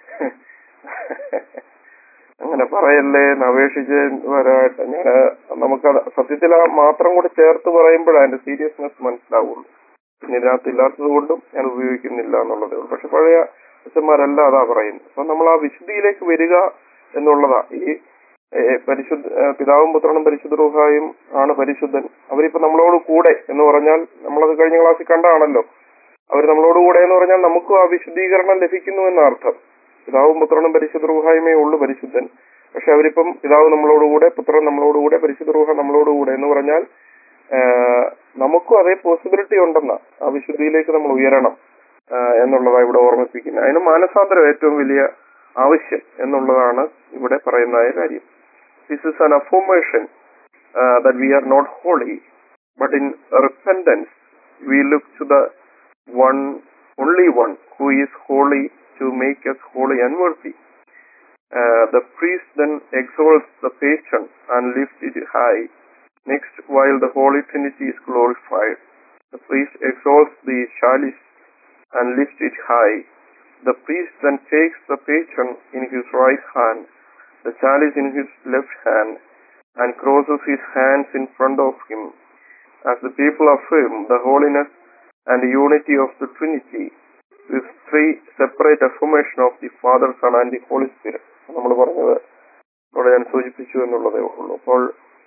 അങ്ങനെ പറയല്ലേ എന്ന് അപേക്ഷിച്ച് വരായിട്ട് ഞാൻ നമുക്കത് സത്യത്തിൽ ആ മാത്രം കൂടി ചേർത്ത് പറയുമ്പോഴേ അതിന്റെ സീരിയസ്നെസ് മനസ്സിലാവുള്ളൂ പിന്നെ ഇതിനകത്ത് ഇല്ലാത്തത് കൊണ്ടും ഞാൻ ഉപയോഗിക്കുന്നില്ല എന്നുള്ളതേ ഉള്ളൂ പക്ഷെ പഴയ അച്ഛന്മാരല്ല അതാ പറയുന്നത് അപ്പൊ നമ്മൾ ആ വിശുദ്ധിയിലേക്ക് വരിക എന്നുള്ളതാ ഈ ഏഹ് പരിശുദ്ധ ഏഹ് പിതാവും പുത്രനും പരിശുദ്ധ റൂഹായും ആണ് പരിശുദ്ധൻ അവരിപ്പോ നമ്മളോട് കൂടെ എന്ന് പറഞ്ഞാൽ നമ്മളത് കഴിഞ്ഞ ക്ലാസ്സിൽ കണ്ടാണല്ലോ അവർ നമ്മളോട് കൂടെ എന്ന് പറഞ്ഞാൽ നമുക്കും ആ വിശുദ്ധീകരണം ലഭിക്കുന്നു എന്ന അർത്ഥം പിതാവും പുത്രനും പരിശുദ്ധ റൂഹായുമേ ഉള്ളു പരിശുദ്ധൻ പക്ഷെ അവരിപ്പം പിതാവ് നമ്മളോടുകൂടെ പുത്രൻ നമ്മളോടുകൂടെ പരിശുദ്ധ റൂഹ നമ്മളോടുകൂടെ എന്ന് പറഞ്ഞാൽ ആ, നമുക്കും അതേ പോസിബിലിറ്റി ഉണ്ടെന്ന ആ വിശുദ്ധിയിലേക്ക് നമ്മൾ ഉയരണം ആ, എന്നുള്ളതാണ് ഇവിടെ ഓർമ്മിപ്പിക്കുന്നത് അതിന് മാനസാന്തരം ഏറ്റവും വലിയ ആവശ്യം എന്നുള്ളതാണ് ഇവിടെ പറയുന്നതായ കാര്യം this is an affirmation that we are not holy but in repentance we look to the one, only one who is holy to make us holy and worthy. Uh, the priest then exalts the patron and lifts it high. Next, while the Holy Trinity is glorified, the priest exalts the chalice and lifts it high. The priest then takes the patron in his right hand, the chalice in his left hand, and crosses his hands in front of him. As the people affirm the holiness and unity of the Trinity, this three separate affirmation of the Father, Son and the Holy Spirit. നമ്മൾ പറഞ്ഞത് അവിടെ ഞാൻ സൂചിപ്പിച്ചു എന്നുള്ളതേ ഉള്ളൂ അപ്പോൾ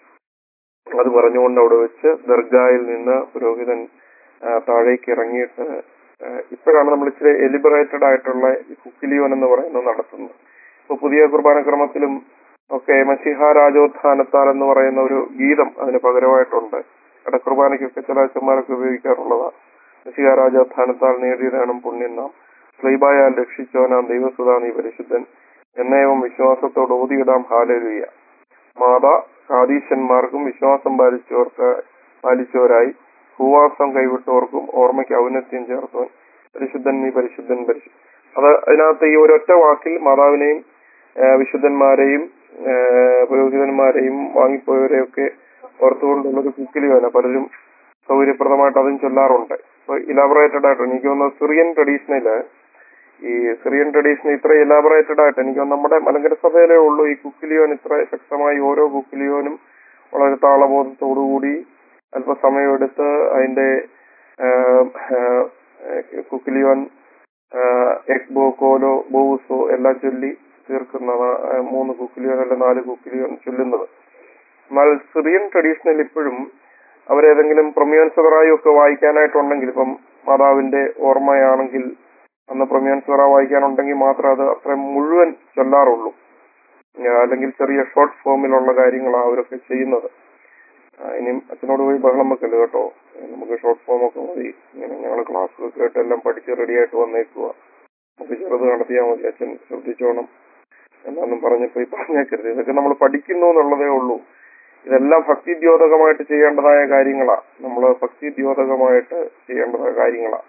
അത് പറഞ്ഞുകൊണ്ട് അവിടെ വെച്ച് ദർഗായിൽ നിന്ന് പുരോഹിതൻ ആ, താഴേക്ക് ഇറങ്ങിയിട്ട് ആ, ഇപ്പോഴാണ് നമ്മൾ ഇച്ചിരി എലിബറേറ്റഡ് ആയിട്ടുള്ള ഈ കുക്കിലിയോൻ എന്ന് പറയുന്നത് നടത്തുന്നത് ഇപ്പൊ പുതിയ കുർബാന ക്രമത്തിലും ഒക്കെ മസിഹ രാജോത്ഥാനത്താൽ എന്ന് പറയുന്ന ഒരു ഗീതം അതിന് പകരമായിട്ടുണ്ട് ഇടക്കുർബാനയ്ക്കൊക്കെ ചില അച്ഛന്മാരൊക്കെ ഉപയോഗിക്കാറുള്ളതാണ് മസിഹ രാജോത്ഥാനത്താൽ നേടിയതാണ് പുണ്യം നാം സ്ലൈബായാൽ രക്ഷിച്ചവനാം ദൈവസുതാ നീ പരിശുദ്ധൻ എന്നേവം വിശ്വാസത്തോട് ഓതിയിടാം ഹാലലുയ്യ മാതാ കാതീശന്മാർക്കും വിശ്വാസം പാലിച്ചവർക്ക് പാലിച്ചവരായി ഭൂവാസം കൈവിട്ടവർക്കും ഓർമ്മയ്ക്ക് ഔന്നത്യം ചേർത്തവൻ പരിശുദ്ധൻ നീ പരിശുദ്ധൻ പരിശുദ്ധൻ അത് അതിനകത്ത് ഈ ഒരൊറ്റ വാക്കിൽ മാതാവിനെയും ആ, വിശുദ്ധന്മാരെയും ആ, പുരോഹിതന്മാരെയും വാങ്ങിപ്പോയവരെയൊക്കെ ഓർത്തുകൊണ്ടുള്ളൊരു കുക്കിലിയാണ് പലരും സൗകര്യപ്രദമായിട്ട് അതും ചൊല്ലാറുണ്ട് അപ്പൊ ഇലാബറേറ്റഡ് ആയിട്ട് എനിക്ക് തോന്നുന്നു സിറിയൻ ട്രഡീഷനില് ഈ സിറിയൻ ട്രഡീഷൻ ഇത്ര ഇലാബറേറ്റഡ് ആയിട്ട് എനിക്ക് തോന്നുന്നു നമ്മുടെ മലങ്കര സഭയിലേ ഉള്ളൂ ഈ കുക്കിലിയോൻ ഇത്ര ശക്തമായി ഓരോ കുക്കിലിയോനും വളരെ താളബോധത്തോടുകൂടി അല്പസമയമെടുത്ത് അതിന്റെ ആഹ്, ആഹ്, കുക്കിലിയോൻ ആഹ്, എക്ബോ കോലോ ബോവുസോ എല്ലാം ചൊല്ലി തീർക്കുന്ന ആഹ്, മൂന്ന് കുക്കിലിയോൻ അല്ല നാല് കുക്കിലിയോൻ ചൊല്ലുന്നത് എന്നാൽ സിറിയൻ ട്രഡീഷണൽ ഇപ്പോഴും അവരേതെങ്കിലും പ്രൊമിയൻ സെവറായും ഒക്കെ വായിക്കാനായിട്ടുണ്ടെങ്കിൽ ഇപ്പം മാതാവിന്റെ ഓർമ്മയാണെങ്കിൽ അന്ന് പ്രൊമിയൻ സെവറ വായിക്കാനുണ്ടെങ്കിൽ മാത്രമേ അത് അത്രയും മുഴുവൻ ചൊല്ലാറുള്ളൂ ആ, അല്ലെങ്കിൽ ചെറിയ ഷോർട്ട് ഫോമിലുള്ള കാര്യങ്ങളാണ് അവരൊക്കെ ചെയ്യുന്നത് ആ, ഇനിയും അച്ഛനോട് പോയി ബഹളം വെക്കല്ലോ കേട്ടോ നമുക്ക് ഷോർട്ട് ഫോം ഒക്കെ മതി ഇങ്ങനെ ഞങ്ങൾ ക്ലാസ് കേട്ട് എല്ലാം പഠിച്ച് റെഡിയായിട്ട് വന്നേക്കുക നമുക്ക് ചെറുത് നടത്തിയാൽ മതി അച്ഛൻ ശ്രദ്ധിച്ചോണം എന്നാന്നും പറഞ്ഞപ്പോ ഈ പറഞ്ഞേക്കരുത് ഇതൊക്കെ നമ്മൾ പഠിക്കുന്നു എന്നുള്ളതേ ഉള്ളൂ ഇതെല്ലാം ഭക്തിദ്യോതകമായിട്ട് ചെയ്യേണ്ടതായ കാര്യങ്ങളാ നമ്മൾ ഭക്തിദ്യോതകമായിട്ട് ചെയ്യേണ്ടതായ കാര്യങ്ങളാ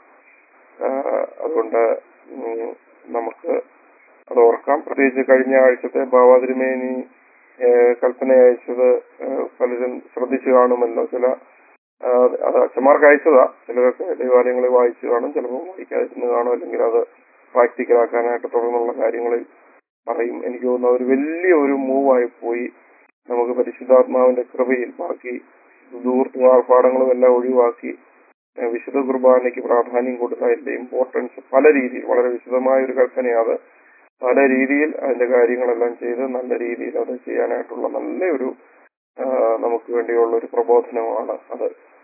ആഹ് അതുകൊണ്ട് ഉം നമുക്ക് അത് ഓർക്കാം പ്രത്യേകിച്ച് കഴിഞ്ഞ ആഴ്ചത്തെ ഭാവാതിരുമേനി ഏഹ് കൽപ്പന അയച്ചത് ഏഹ് പലരും ശ്രദ്ധിച്ചു കാണുമല്ലോ ചില ആഹ് അത് അച്ഛന്മാർക്ക് അയച്ചതാ ചിലരൊക്കെ ദൈവാലയങ്ങളിൽ വായിച്ചു കാണും ചിലപ്പോൾ വായിക്കാതിരുന്ന് കാണും അല്ലെങ്കിൽ അത് പ്രാക്ടിക്കലാക്കാനായിട്ട് തുടർന്നുള്ള കാര്യങ്ങളിൽ പറയും എനിക്ക് തോന്നുന്നു ഒരു വലിയ ഒരു മൂവായി പോയി നമുക്ക് പരിശുദ്ധാത്മാവിന്റെ കൃപയിൽ ബാക്കി ദൂർത്ത് ആർഭാടങ്ങളും എല്ലാം ഒഴിവാക്കി ഏഹ് വിശുദ്ധ കുർബാനയ്ക്ക് പ്രാധാന്യം കൊടുത്തതിന്റെ ഇമ്പോർട്ടൻസ് പല രീതിയിൽ വളരെ വിശദമായ ഒരു കൽപ്പനയാണ് അത് പല രീതിയിൽ അതിന്റെ കാര്യങ്ങളെല്ലാം ചെയ്ത് നല്ല രീതിയിൽ അത് ചെയ്യാനായിട്ടുള്ള നല്ലൊരു ആഹ് നമുക്ക് വേണ്ടിയുള്ള ഒരു പ്രബോധനമാണ് അത്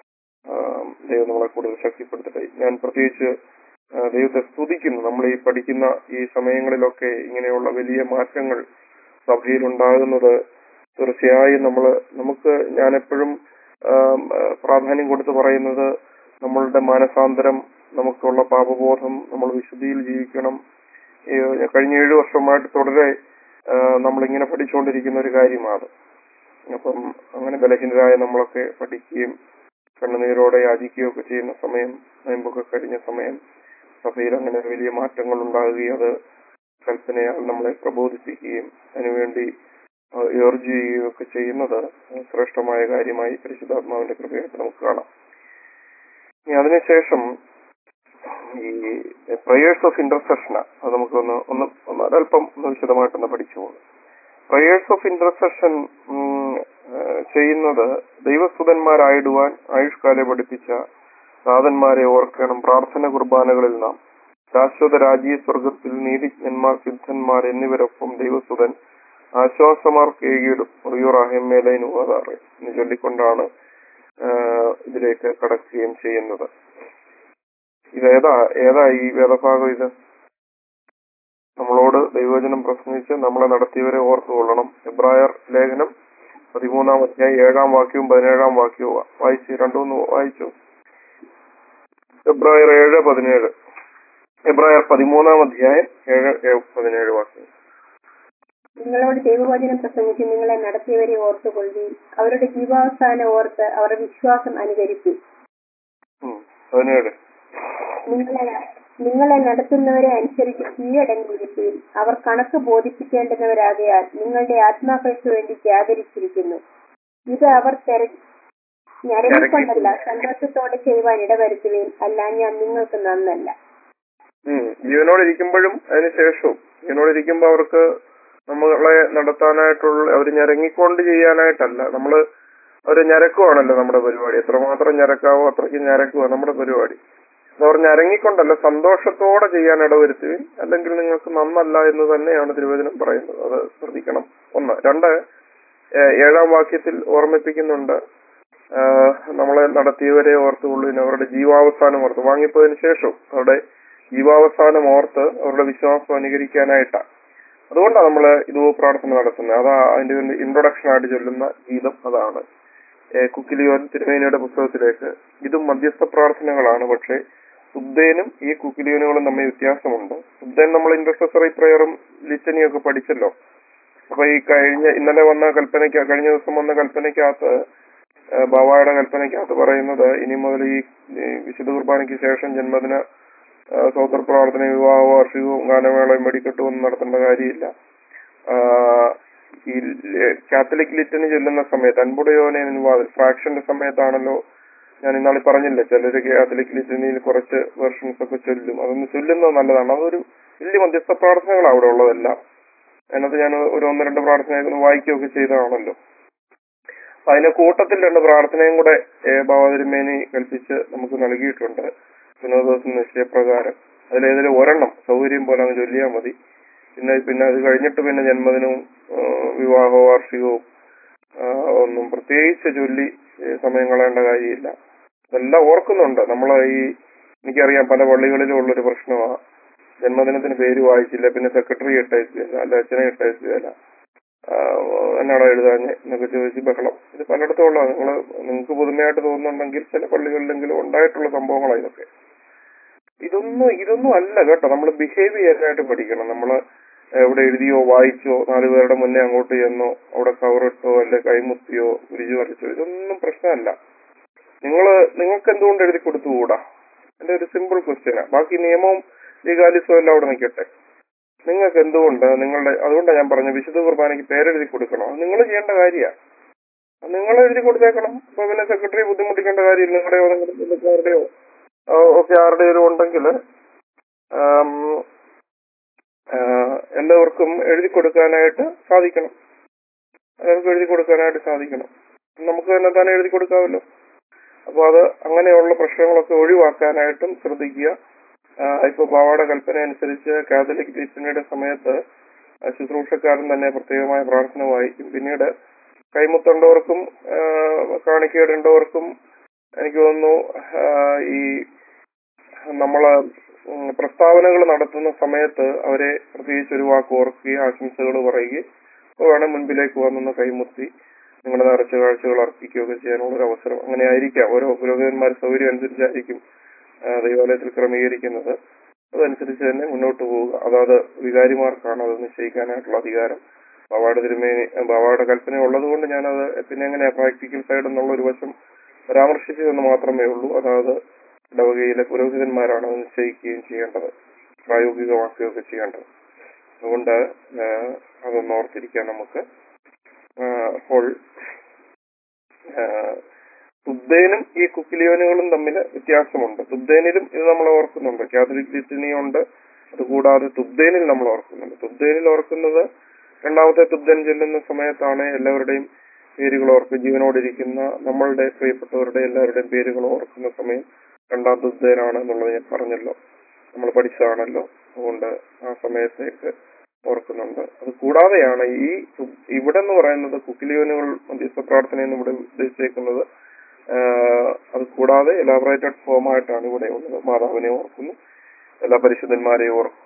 ആഹ് ദൈവം നമ്മളെ കൂടുതൽ ശക്തിപ്പെടുത്തട്ടെ ഞാൻ പ്രത്യേകിച്ച് ആഹ് ദൈവത്തെ സ്തുതിക്കുന്നു നമ്മൾ ഈ പഠിക്കുന്ന ഈ സമയങ്ങളിലൊക്കെ ഇങ്ങനെയുള്ള വലിയ മാറ്റങ്ങൾ സഭയിൽ ഉണ്ടാകുന്നത് തീർച്ചയായും നമ്മൾ നമുക്ക് ഞാൻ എപ്പോഴും ആം, ആഹ് പ്രാധാന്യം കൊടുത്ത് പറയുന്നത് നമ്മളുടെ മാനസാന്തരം നമുക്കുള്ള പാപബോധം നമ്മൾ വിശുദ്ധിയിൽ ജീവിക്കണം ഈ കഴിഞ്ഞ ഏഴു വർഷമായിട്ട് തുടരെ ആഹ് നമ്മളിങ്ങനെ പഠിച്ചുകൊണ്ടിരിക്കുന്ന ഒരു കാര്യമാണ് അപ്പം അങ്ങനെ ബലഹീനരായ നമ്മളൊക്കെ പഠിക്കുകയും കണ്ണുനീരോടെ യാചിക്കുകയും ഒക്കെ ചെയ്യുന്ന സമയം നോയമ്പൊക്കെ കഴിഞ്ഞ സമയം സഭയിൽ അങ്ങനെ വലിയ മാറ്റങ്ങൾ ഉണ്ടാകുകയും അത് കൽപ്പനയാൽ നമ്മളെ പ്രബോധിപ്പിക്കുകയും അതിനുവേണ്ടി ഏർജ് ചെയ്യുകയും ഒക്കെ ചെയ്യുന്നത് ശ്രേഷ്ഠമായ കാര്യമായി പരിശുദ്ധാത്മാവിന്റെ കൃപയായിട്ട് നമുക്ക് കാണാം ഇനി അതിനുശേഷം ഈ പ്രയേഴ്സ് ഓഫ് ഇന്റർസെഷൻ അത് നമുക്കൊന്ന് ഒന്ന് ഒന്ന് ഒരല്പം ഒന്ന് വിശദമായിട്ടൊന്ന് പഠിച്ചു പോകും പ്രയേഴ്സ് ഓഫ് ഇന്റർസെഷൻ ചെയ്യുന്നത് ദൈവസ്തുതന്മാരായിടുവാൻ ആയുഷ്കാലെ പഠിപ്പിച്ച നാഥന്മാരെ ഓർക്കണം പ്രാർത്ഥന കുർബാനകളിൽ നാം ശാശ്വത രാജ്യ സ്വർഗത്തിൽ നീതിജ്ഞന്മാർ സിദ്ധന്മാർ എന്നിവരൊപ്പം ദൈവസുതൻ ആശ്വാസമാർക്ക് ഏകിയിടും മുറിയോറാഹിമേലൈനുവാതാറ് എന്ന് ചൊല്ലിക്കൊണ്ടാണ് ആഹ് ഇതിലേക്ക് കടക്കുകയും ചെയ്യുന്നത് ഇത് ഏതാ ഏതാ ഈ വേദഭാഗം ഇത് നമ്മളോട് ദൈവവചനം പ്രസംഗിച്ച് നമ്മളെ നടത്തിയവരെ ഓർത്തുകൊള്ളണം എബ്രായർ ലേഖനം പതിമൂന്നാം അധ്യായം ഏഴാം വാക്യവും പതിനേഴാം വാക്യവും വായിച്ച് രണ്ടുമൂന്ന് വായിച്ചു എബ്രായർ ഏഴ് പതിനേഴ് എബ്രായർ പതിമൂന്നാം അധ്യായം ഏഴ് ഏഴ് പതിനേഴ് വാക്യം നിങ്ങളോട് ദൈവവചനം പ്രസംഗിച്ച് നിങ്ങളെ നടത്തിയവരെ ഓർത്തുകൊള്ളുകയും അവരുടെ ജീവാവസാനം ഓർത്ത് അവരുടെ വിശ്വാസം അനുകരിക്കും ഉം, പതിനേഴ് നിങ്ങളെ നിങ്ങളെ നടത്തുന്നവരെ അനുസരിച്ച് കീഴടങ്ങിയിരിക്കുകയും അവർ കണക്ക് ബോധിപ്പിക്കേണ്ടുന്നവരാകയാൽ നിങ്ങളുടെ ആത്മാക്കൾക്ക് വേണ്ടി ജാഗരിച്ചിരിക്കുന്നു ഇത് അവർ തെര ഞരങ്ങിക്കൊണ്ടല്ല സന്തോഷത്തോടെ ചെയ്യുവാൻ ഇടവരുത്തുകയും അല്ല ഞാൻ നിങ്ങൾക്ക് നന്നല്ല ഉം. ജീവനോടിരിക്കുമ്പോഴും അതിനുശേഷവും ജീവനോടിരിക്കുമ്പോൾ അവർക്ക് നമ്മളെ നടത്താനായിട്ടുള്ള അവർ ഞരങ്ങിക്കൊണ്ട് ചെയ്യാനായിട്ടല്ല നമ്മള് അവര് ഞരക്കുവാണല്ലോ നമ്മുടെ പരിപാടി എത്രമാത്രം ഞരക്കാവോ അത്രയ്ക്ക് ഞരക്കുവാ നമ്മുടെ പരിപാടി അത് അവർ ഞരങ്ങിക്കൊണ്ടല്ല സന്തോഷത്തോടെ ചെയ്യാൻ ഇടവരുത്തുകയും അല്ലെങ്കിൽ നിങ്ങൾക്ക് നന്നല്ല എന്ന് തന്നെയാണ് തിരുവചനം പറയുന്നത് അത് ശ്രദ്ധിക്കണം ഒന്ന് രണ്ട് ഏഹ് ഏഴാം വാക്യത്തിൽ ഓർമ്മിപ്പിക്കുന്നുണ്ട് ആഹ് നമ്മളെ നടത്തിയവരെ ഓർത്തുകൊള്ളുവിന് അവരുടെ ജീവാവസാനം ഓർത്ത് വാങ്ങിപ്പോയതിനു ശേഷവും അവരുടെ ജീവാവസാനം ഓർത്ത് അവരുടെ വിശ്വാസം അനുകരിക്കാനായിട്ടാണ് അതുകൊണ്ടാണ് നമ്മൾ ഇത് പ്രാർത്ഥന നടത്തുന്നത് അതാ അതിന്റെ ഒരു ഇൻട്രൊഡക്ഷൻ ആയിട്ട് ചൊല്ലുന്ന ഗീതം അതാണ് ഏഹ് കുക്കിലിയോൻ തിരുമേനിയുടെ പുസ്തകത്തിലേക്ക് ഇതും മധ്യസ്ഥ പ്രാർത്ഥനകളാണ് പക്ഷേ സുബ്ദേനും ഈ കുക്കിലിയോനുകളും തമ്മിൽ വ്യത്യാസമുണ്ട് സുബ്ദേൻ നമ്മൾ ഇന്റർസെസറി പ്രയറും ലിറ്റനിയും ഒക്കെ പഠിച്ചല്ലോ അപ്പൊ ഈ കഴിഞ്ഞ ഇന്നലെ വന്ന കൽപ്പനയ്ക്ക് കഴിഞ്ഞ ദിവസം വന്ന കൽപ്പനയ്ക്കകത്ത് ഏഹ് ബാവായുടെ കൽപ്പനയ്ക്കകത്ത് പറയുന്നത് ഇനി മുതൽ ഈ ഈ വിശുദ്ധ കുർബാനയ്ക്ക് ശേഷം ജന്മദിന ഏഹ് സ്വതന്ത്ര പ്രാർത്ഥന വിവാഹ വാർഷികവും ഗാനമേളയും വെടിക്കെട്ടും ഒന്നും നടത്തേണ്ട കാര്യമില്ല ആഹ് ഈ ല- കാത്തലിക് ലിറ്റന് ചൊല്ലുന്ന സമയത്ത് അൻപുടയോനെ ഫ്രാക്ഷന്റെ സമയത്താണല്ലോ ഞാൻ ഇന്നാളി പറഞ്ഞില്ലേ ചിലര് കാത്തലിക് ലിറ്റനിയിൽ കുറച്ച് വെർഷൻസ് ഒക്കെ ചൊല്ലും അതൊന്ന് ചൊല്ലുന്നത് നല്ലതാണ് അതൊരു വലിയ മധ്യസ്ഥ പ്രാർത്ഥനകൾ അവിടെ ഉള്ളതല്ല അതിനകത്ത് ഞാൻ ഒരു ഒന്ന് രണ്ട് പ്രാർത്ഥനയൊക്കെ വായിക്കുകയൊക്കെ ചെയ്തതാണല്ലോ അപ്പൊ അതിന്റെ കൂട്ടത്തിൽ രണ്ട് പ്രാർത്ഥനയും കൂടെ ഭാവതിരുമേനി കൽപ്പിച്ച് നമുക്ക് നൽകിയിട്ടുണ്ട് വിനോദോസം നിശ്ചയപ്രകാരം അതിലേതിലും ഒരെണ്ണം സൗകര്യം പോലെ അങ്ങ് ചൊല്ലിയാൽ മതി പിന്നെ പിന്നെ അത് കഴിഞ്ഞിട്ട് പിന്നെ ജന്മദിനവും ആ, വിവാഹ വാർഷികവും ആ, ഒന്നും പ്രത്യേകിച്ച് ചൊല്ലി ഏ, സമയം കളയേണ്ട കാര്യമില്ല അതെല്ലാം ഓർക്കുന്നുണ്ട് നമ്മൾ ഈ എനിക്കറിയാം പല പള്ളികളിലും ഉള്ളൊരു പ്രശ്നമാണ് ജന്മദിനത്തിന് പേര് വായിച്ചില്ല പിന്നെ സെക്രട്ടറി ഇട്ടയച്ചില്ല അല്ല അച്ഛനെ ഇട്ടയച്ചില്ല എന്നാണോ എഴുതാഞ്ഞ് എന്നൊക്കെ ചോദിച്ച് ബഹളം ഇത് പലയിടത്തും ഉള്ള നിങ്ങൾ നിങ്ങൾക്ക് പുതുമയായിട്ട് തോന്നുന്നുണ്ടെങ്കിൽ ചില പള്ളികളിലെങ്കിലും ഉണ്ടായിട്ടുള്ള സംഭവങ്ങളാണ് ഇതൊക്കെ ഇതൊന്നും ഇതൊന്നും അല്ല കേട്ടോ നമ്മൾ ബിഹേവ് ചെയ്യാനായിട്ട് പഠിക്കണം നമ്മൾ എവിടെ എഴുതിയോ വായിച്ചോ നാല് പേരുടെ മുന്നേ അങ്ങോട്ട് ചെന്നോ അവിടെ കവറിട്ടോ അല്ലെ കൈമുത്തിയോ ഗുരുജി വരച്ചോ ഇതൊന്നും പ്രശ്നമല്ല നിങ്ങൾ നിങ്ങൾക്ക് എന്തുകൊണ്ട് എഴുതി കൊടുത്തുകൂടാ എന്റെ ഒരു സിമ്പിൾ ക്വസ്റ്റ്യനാ ബാക്കി നിയമവും ലീഗാലിസവും എല്ലാം അവിടെ നിൽക്കട്ടെ നിങ്ങൾക്ക് എന്തുകൊണ്ട് നിങ്ങളുടെ അതുകൊണ്ടാണ് ഞാൻ പറഞ്ഞ വിശുദ്ധ കുർബാനയ്ക്ക് പേരെഴുതി കൊടുക്കണം അത് നിങ്ങൾ ചെയ്യേണ്ട കാര്യമാണ് നിങ്ങൾ എഴുതി കൊടുത്തേക്കണം അപ്പൊ പിന്നെ സെക്രട്ടറി ബുദ്ധിമുട്ടിക്കേണ്ട കാര്യമില്ല നിങ്ങളുടെ ഏതെങ്കിലും ബന്ധുക്കാരുടെയോ ആ, ഒക്കെ ആരുടെയും ഉണ്ടെങ്കിൽ എല്ലാവർക്കും എഴുതി കൊടുക്കാനായിട്ട് സാധിക്കണം എല്ലാവർക്കും എഴുതി കൊടുക്കാനായിട്ട് സാധിക്കണം നമുക്ക് തന്നെ തന്നെ എഴുതി കൊടുക്കാമല്ലോ അപ്പൊ അത് അങ്ങനെയുള്ള പ്രശ്നങ്ങളൊക്കെ ഒഴിവാക്കാനായിട്ടും ശ്രദ്ധിക്കുക ആ, ഇപ്പൊ ബാവാടെ കൽപ്പന അനുസരിച്ച് കാത്തലിക് ലിറ്റനയുടെ സമയത്ത് ആ, ശുശ്രൂഷക്കാരൻ തന്നെ പ്രത്യേകമായ പ്രാർത്ഥന വായിക്കും പിന്നീട് കൈമുത്തേണ്ടവർക്കും ആ, കാണിക്കയിടേണ്ടവർക്കും എനിക്ക് തോന്നുന്നു ആ, ഈ നമ്മള് ഉം, പ്രസ്താവനകൾ നടത്തുന്ന സമയത്ത് അവരെ പ്രത്യേകിച്ച് ഒരു വാക്ക് ഓർക്കുകയും ആശംസകൾ പറയുകയും അപ്പോൾ വേണം മുൻപിലേക്ക് വന്നൊന്ന് കൈമുത്തി നിങ്ങളുടെ നിറച്ച കാഴ്ചകൾ അർപ്പിക്കുകയൊക്കെ ചെയ്യാനുള്ള ഒരു അവസരം അങ്ങനെ ആയിരിക്കാം ഓരോ പുരോഹിതന്മാർ സൗകര്യം അനുസരിച്ചായിരിക്കും ആ, ദൈവാലയത്തിൽ ക്രമീകരിക്കുന്നത് അതനുസരിച്ച് തന്നെ മുന്നോട്ട് പോവുക അതാത് വികാരിമാർക്കാണ് അത് നിശ്ചയിക്കാനായിട്ടുള്ള അധികാരം ബാവായുടെ തിരുമേനി ബാവായുടെ കൽപ്പന ഉള്ളത് കൊണ്ട് ഞാനത് പിന്നെ എങ്ങനെയാ പ്രാക്ടിക്കൽ സൈഡ് എന്നുള്ള ഒരു വശം പരാമർശിച്ചു എന്ന് മാത്രമേ ഉള്ളൂ അതായത് ഇടവകയിലെ പുരോഹിതന്മാരാണ് അത് നിശ്ചയിക്കുകയും ചെയ്യേണ്ടത് പ്രായോഗികമാക്കുകയൊക്കെ ചെയ്യേണ്ടത് അതുകൊണ്ട് ആ, അതൊന്ന് ഓർത്തിരിക്കാൻ നമുക്ക് ആ, അപ്പോൾ ആ, തുബ്ദേനും ഈ കുക്കിലിയോനുകളും തമ്മിൽ വ്യത്യാസമുണ്ട് തുബ്ദേനിലും ഇത് നമ്മൾ ഓർക്കുന്നുണ്ട് കാത്തലിക് ലിറ്റിനിയുണ്ട് അതുകൂടാതെ തുബ്ദേനിൽ നമ്മൾ ഓർക്കുന്നുണ്ട് തുബ്ദേനിൽ ഓർക്കുന്നത് രണ്ടാമത്തെ തുബ്ദൻ ചെല്ലുന്ന സമയത്താണ് എല്ലാവരുടെയും പേരുകൾ ഓർക്കും ജീവനോടിരിക്കുന്ന നമ്മളുടെ പ്രിയപ്പെട്ടവരുടെ എല്ലാവരുടെയും പേരുകൾ ഓർക്കുന്ന സമയം രണ്ടാം തുബ്ദേനാണ് എന്നുള്ളത് ഞാൻ പറഞ്ഞല്ലോ നമ്മൾ പഠിച്ചതാണല്ലോ അതുകൊണ്ട് ആ സമയത്തേക്ക് ഓർക്കുന്നുണ്ട് അത് കൂടാതെയാണ് ഈ തു- ഇവിടെ എന്ന് പറയുന്നത് കുക്കിലിയോനുകൾ മധ്യസ്ഥ പ്രാർത്ഥന എന്ന് ഇവിടെ ഉദ്ദേശിച്ചേക്കുന്നത് ആഹ് അത് കൂടാതെ എലാബറേറ്റഡ് ഫോം ആയിട്ടാണ് ഇവിടെ ഉള്ളത് മാതാവിനെ ഓർക്കുന്നു എല്ലാ പരിശുദ്ധന്മാരെയും ഓർക്കുന്നു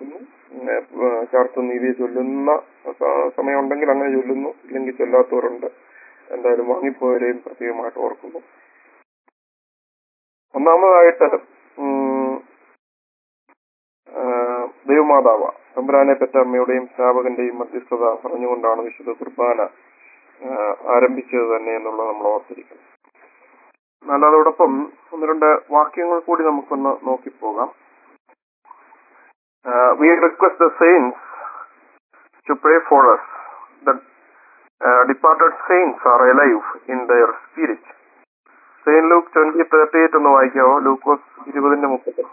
ചാർത്ത് നീതിയെ ചൊല്ലുന്ന സ- സമയമുണ്ടെങ്കിൽ അങ്ങനെ ചൊല്ലുന്നു ഇല്ലെങ്കിൽ ചൊല്ലാത്തവരുണ്ട് എന്തായാലും വാങ്ങിപ്പോയവരെയും പ്രത്യേകമായിട്ട് ഓർക്കുന്നു ഒന്നാമതായിട്ട് ഉം, ആ, ദൈവമാതാവ തമ്പുരാനെ പെറ്റ അമ്മയുടെയും സ്ഥാപകന്റെയും മധ്യസ്ഥത പറഞ്ഞുകൊണ്ടാണ് വിശുദ്ധ കുർബാന ആ, ആരംഭിച്ചത് തന്നെ എന്നുള്ളത് നമ്മൾ ഓർത്തിരിക്കണം എന്നാൽ അതോടൊപ്പം ഒന്ന് രണ്ട് വാക്യങ്ങൾ കൂടി നമുക്കൊന്ന് നോക്കിപ്പോകാം we request the saints to pray for us the uh, departed saints are alive in their spirit saint Luke twenty thirty eight ഒന്ന് വായിക്കാവോ ലൂക്കോസ് ഇരുപതിന്റെ മുപ്പത്തെട്ട്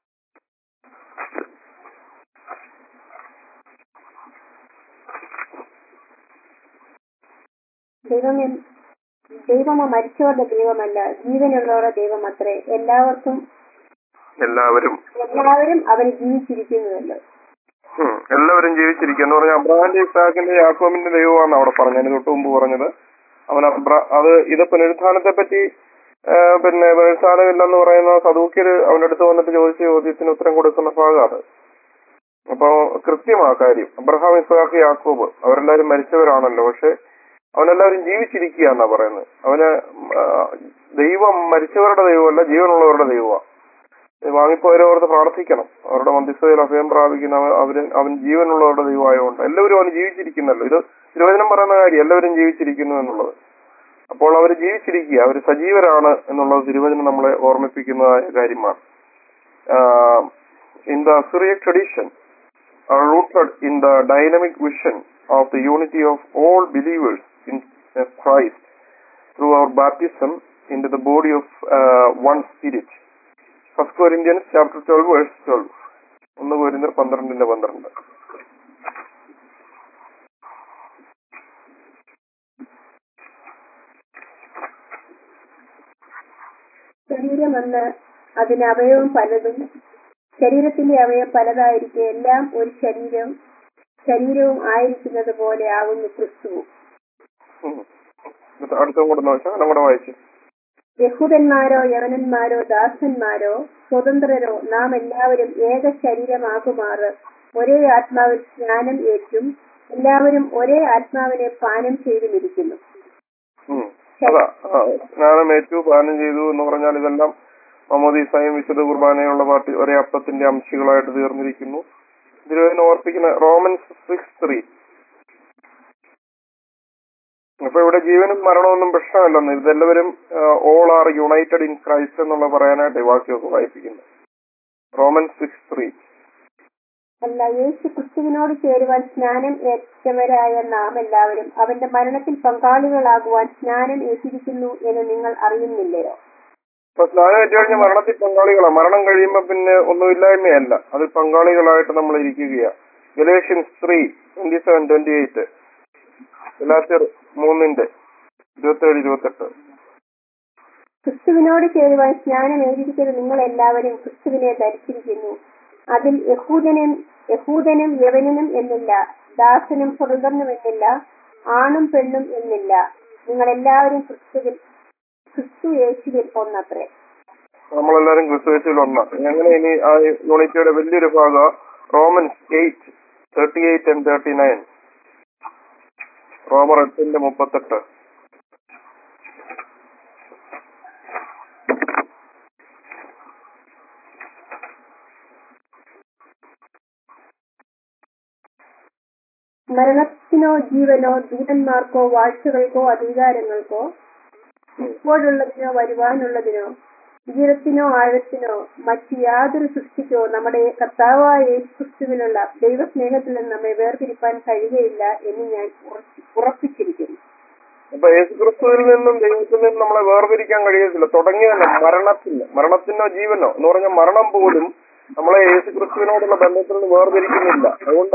ദൈവമേ ദൈവമോ മരിച്ചവരുടെ ദൈവമല്ല ജീവനുള്ളവരുടെ ദൈവം അത്രേ എല്ലാവർക്കും എല്ലാവരും എല്ലാവരും അവന് ജീവിച്ചിരിക്കുന്നുവല്ലോ ഉം, എല്ലാവരും ജീവിച്ചിരിക്കുക എന്ന് പറഞ്ഞാൽ അബ്രഹാന്റെ ഇസാഖിന്റെ യാക്കോബിന്റെ ദൈവമാണ് അവിടെ പറഞ്ഞത് അതിന് തൊട്ട് മുമ്പ് പറഞ്ഞത് അവൻ അബ്ര- അത് ഇത് പുനരുത്ഥാനത്തെ പറ്റി ആ, പിന്നെ പുനരുത്ഥാനമില്ലെന്ന് പറയുന്ന സദൂക്യര് അവന്റെ അടുത്ത് വന്നിട്ട് ചോദിച്ച ചോദ്യത്തിന് ഉത്തരം കൊടുക്കുന്ന ഭാഗമാണ് അപ്പൊ കൃത്യമാ കാര്യം അബ്രഹാം ഇസ്ഹാഖ് യാക്കോബ് അവരെല്ലാവരും മരിച്ചവരാണല്ലോ പക്ഷെ അവനെല്ലാവരും ജീവിച്ചിരിക്കുക എന്നാ പറയുന്നത് അവന് ആ, ദൈവം മരിച്ചവരുടെ ദൈവമല്ല ജീവനുള്ളവരുടെ ദൈവമാണ് വാങ്ങിപ്പോയവരോർത്ത് പ്രാർത്ഥിക്കണം അവരുടെ മധ്യസ്ഥതയിൽ അഭയം പ്രാപിക്കുന്ന അവ- അവര് അവൻ ജീവനുള്ളവരുടെ ദൈവമായതുകൊണ്ട് എല്ലാവരും അവന് ജീവിച്ചിരിക്കുന്നല്ലോ ഇത് തിരുവചനം പറയുന്ന കാര്യം എല്ലാവരും ജീവിച്ചിരിക്കുന്നു എന്നുള്ളത് അപ്പോൾ അവർ ജീവിച്ചിരിക്കുക അവർ സജീവരാണ് എന്നുള്ളത് തിരുവചനം നമ്മളെ ഓർമ്മിപ്പിക്കുന്നതായ കാര്യമാണ് in the Syriac tradition are rooted in the dynamic vision of the unity of all believers in uh, Christ through our baptism into the body of uh, one spirit. First Corinthians chapter twelve verse twelve ഒന്ന് കൊരിന്ത്യർ പന്ത്രണ്ടിന്റെ പന്ത്രണ്ട് ശരീരമെന്ന് അതിന് അവയവം പലതും ശരീരത്തിന്റെ അവയവം പലതായിരിക്കെ എല്ലാം ഒരു ശരീരം ശരീരവും ആയിരിക്കുന്നത് പോലെ ആകുന്നു ക്രിസ്തുവും അടുത്തും കൂടെ നോക്കാം അതും കൂടെ വായിച്ചു യഹൂദന്മാരോ യവനന്മാരോ ദാസന്മാരോ സ്വതന്ത്രരോ നാം എല്ലാവരും ഏക ശരീരമാകുമാറ് ഒരേ ആത്മാവിൽ സ്നാനം ഏറ്റും എല്ലാവരും ഒരേ ആത്മാവിനെ പാനം ചെയ്തുമിരിക്കുന്നു ഉം. അതാ ആ, സ്നാനം ഏറ്റു പാനം ചെയ്തു എന്ന് പറഞ്ഞാൽ ഇതെല്ലാം മമോദീസായും വിശുദ്ധ കുർബാനയുള്ള പാർട്ടി ഒരേ അപ്പത്തിന്റെ അംശികളായിട്ട് തീർന്നിരിക്കുന്നു ഇതിനെ ഓർപ്പിക്കുന്ന റോമൻസ് സിക്സ് ത്രീ അപ്പൊ ഇവിടെ ജീവനും മരണമൊന്നും പ്രശ്നമല്ലെന്ന് ഇതെല്ലാവരും all are united in Christ എന്നുള്ള പറയാനായിട്ട് ഈ വാക്യമൊക്കെ വായിപ്പിക്കുന്നു റോമൻ സിക്സ് ത്രീ അല്ല യേശു ക്രിസ്തുവിനോട് ചേരുവാൻ സ്നാനം ഏറ്റവരായ നാം എല്ലാവരും അവന്റെ മരണത്തിൽ പങ്കാളികളാകുവാൻ സ്നാനം ഏറ്റിരിക്കുന്നു എന്ന് നിങ്ങൾ അറിയുന്നില്ലയോ അപ്പൊ സ്നാനം ഏറ്റു കഴിഞ്ഞ മരണത്തിൽ പങ്കാളികളാണ് മരണം കഴിയുമ്പോ പിന്നെ ഒന്നുമില്ലായ്മയല്ല അതിൽ പങ്കാളികളായിട്ട് നമ്മൾ ഇരിക്കുകയാണ് Galatians three twenty seven twenty eight ഗലാത്യർ മൂന്നിന്റെ ഇരുപത്തേഴ് ഇരുപത്തെട്ട് ക്രിസ്തുവിനോട് ചേരുവാൻ സ്നാനം ഏറ്റിരിക്കുന്ന നിങ്ങൾ എല്ലാവരും ക്രിസ്തുവിനെ ധരിച്ചിരിക്കുന്നു അതിൽ യഹൂദനും യഹൂദനും യവനനും എന്നില്ല ദാസനും സ്വതന്ത്രനും എന്നില്ല ആണും പെണ്ണും എന്നില്ല നിങ്ങൾ എല്ലാവരും ക്രിസ്തുവിൽ ക്രിസ്തു യേശുവിൽ ഒന്നത്രേ നമ്മളെല്ലാരും ക്രിസ്തുവേശിൽ ഒന്ന് അങ്ങനെ ഇനി ആ യൂണിറ്റിയുടെ വലിയൊരു ഭാഗം Romans eight thirty eight and thirty nine റോമർ എട്ടിന്റെ മുപ്പത്തെട്ട് മരണത്തിനോ ജീവനോ ദൂതന്മാർക്കോ വാഴ്ചകൾക്കോ അധികാരങ്ങൾക്കോ ഇപ്പോഴുള്ളതിനോ വരുവാനുള്ളതിനോ ഉയരത്തിനോ ആഴത്തിനോ മറ്റു യാതൊരു സൃഷ്ടിക്കോ നമ്മുടെ കർത്താവായ യേശു ക്രിസ്തുവിലുള്ള ദൈവസ്നേഹത്തിൽ നിന്ന് നമ്മെ വേർതിരിപ്പാൻ കഴിയുകയില്ല എന്ന് ഞാൻ ഉറപ്പി- ഉറപ്പിച്ചിരിക്കുന്നു അപ്പൊ യേശുക്രിസ്തുവിൽ നിന്നും ദൈവത്തിൽ നിന്നും നമ്മളെ വേർതിരിക്കാൻ കഴിയത്തില്ല തുടങ്ങിയതല്ല മരണത്തിന് മരണത്തിനോ ജീവനോ എന്ന് പറഞ്ഞാൽ മരണം പോലും നമ്മളെ യേശുക്രിസ്തുവിനോടുള്ള ബന്ധത്തിൽ നിന്ന് വേർതിരിക്കുന്നില്ല അതുകൊണ്ട്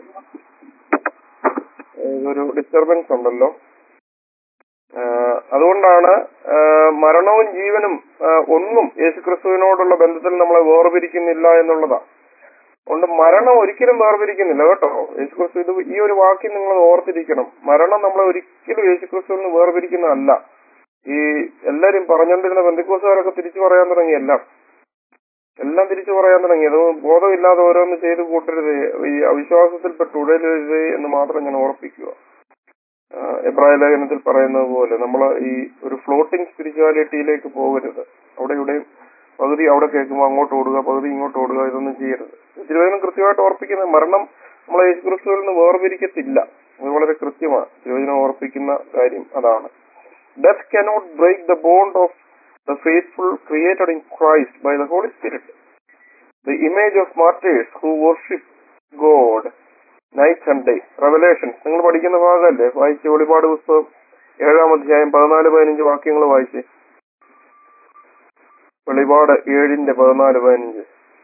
ഒരു ഡിസ്റ്റർബൻസ് ഉണ്ടല്ലോ ആ, അതുകൊണ്ടാണ് ആ, മരണവും ജീവനും ആ, ഒന്നും യേശുക്രിസ്തുവിനോടുള്ള ബന്ധത്തിൽ നമ്മളെ വേർപിരിക്കുന്നില്ല എന്നുള്ളതാ അതുകൊണ്ട് മരണം ഒരിക്കലും വേർപിരിക്കുന്നില്ല കേട്ടോ യേശുക്രിസ്തു ഇത് ഈ ഒരു വാക്യം നിങ്ങൾ ഓർത്തിരിക്കണം മരണം നമ്മളെ ഒരിക്കലും യേശുക്രിസ്തുവിൽ നിന്ന് വേർപിരിക്കുന്നതല്ല ഈ എല്ലാരും പറഞ്ഞുകൊണ്ടിരുന്ന ബന്ധുക്കോസുകാരൊക്കെ തിരിച്ചു പറയാൻ തുടങ്ങിയല്ല എല്ലാം തിരിച്ചു പറയാൻ തുടങ്ങി അത് ബോധമില്ലാതെ ഓരോന്ന് ചെയ്ത് കൂട്ടരുത് ഈ അവിശ്വാസത്തിൽപ്പെട്ട് ഉടലരുത് എന്ന് മാത്രം ഞാൻ ഓർപ്പിക്കുക ആഹ് എബ്രായ ലേഖനത്തിൽ പറയുന്നത് പോലെ നമ്മൾ ഈ ഒരു ഫ്ലോട്ടിംഗ് സ്പിരിച്വാലിറ്റിയിലേക്ക് പോകരുത് അവിടെ ഇവിടെയും പകുതി അവിടെ കേൾക്കുമ്പോൾ അങ്ങോട്ട് ഓടുക പകുതി ഇങ്ങോട്ട് ഓടുക ഇതൊന്നും ചെയ്യരുത് തിരുവചനം കൃത്യമായിട്ട് ഓർപ്പിക്കുന്നത് മരണം നമ്മളെ യേശുക്രിസ്തുവിൽ നിന്ന് വേർപിരിക്കത്തില്ല അത് വളരെ കൃത്യമാണ് തിരുവചനം ഓർപ്പിക്കുന്ന കാര്യം അതാണ് death cannot break the bond of the faithful created in Christ by the holy spirit the image of martyrs who worship God night and day revelation നിങ്ങൾ പഠിക്കുന്ന ഭാഗമല്ലേ വായിച്ച് വെളിപാട് പുസ്തകം ഏഴാം അധ്യായം പതിനാല് പതിനഞ്ച് വാക്യങ്ങൾ വായിച്ച് വെളിപാട് ഏഴിന്റെ പതിനാല് പതിനഞ്ച്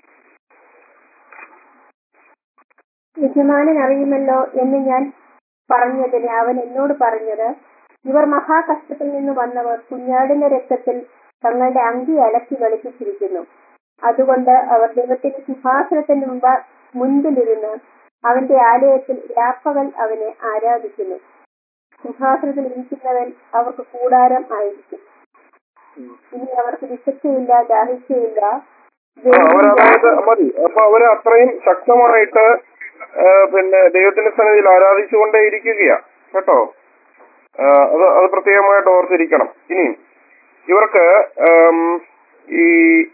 യജമാനൻ അറിയുമല്ലോ എന്ന് ഞാൻ പറഞ്ഞതിന് അവൻ എന്നോട് പറഞ്ഞത് ഇവർ മഹാകഷ്ടത്തിൽ നിന്ന് വന്നവർ കുഞ്ഞാടിന്റെ രക്തത്തിൽ തങ്ങളുടെ അങ്കി അലക്കി കളിപ്പിച്ചിരിക്കുന്നു അതുകൊണ്ട് അവർ ദൈവത്തിന്റെ സിംഹാസനത്തിന് മുമ്പ് മുൻപിലിരുന്ന് അവന്റെ ആലയത്തിൽ രാപ്പകൽ അവനെ ആരാധിക്കുന്നു സിംഹാസനത്തിൽ ഇരിക്കുന്നവൻ അവർക്ക് കൂടാരം ആയിരിക്കും ഇനി അവർക്ക് വിശക്കയില്ല ദാഹിക്കയില്ല ആ, അവരതായത് മതി അപ്പൊ അവര് അത്രയും ശക്തമായിട്ട് ആ, പിന്നെ ദൈവത്തിന്റെ സന്നിധിയിൽ ആരാധിച്ചുകൊണ്ടേ ഇരിക്കുകയാ കേട്ടോ ആ, അത് അത് പ്രത്യേകമായിട്ട് ഓർത്തിരിക്കണം ഇനി ഇവർക്ക് ആം, ഈ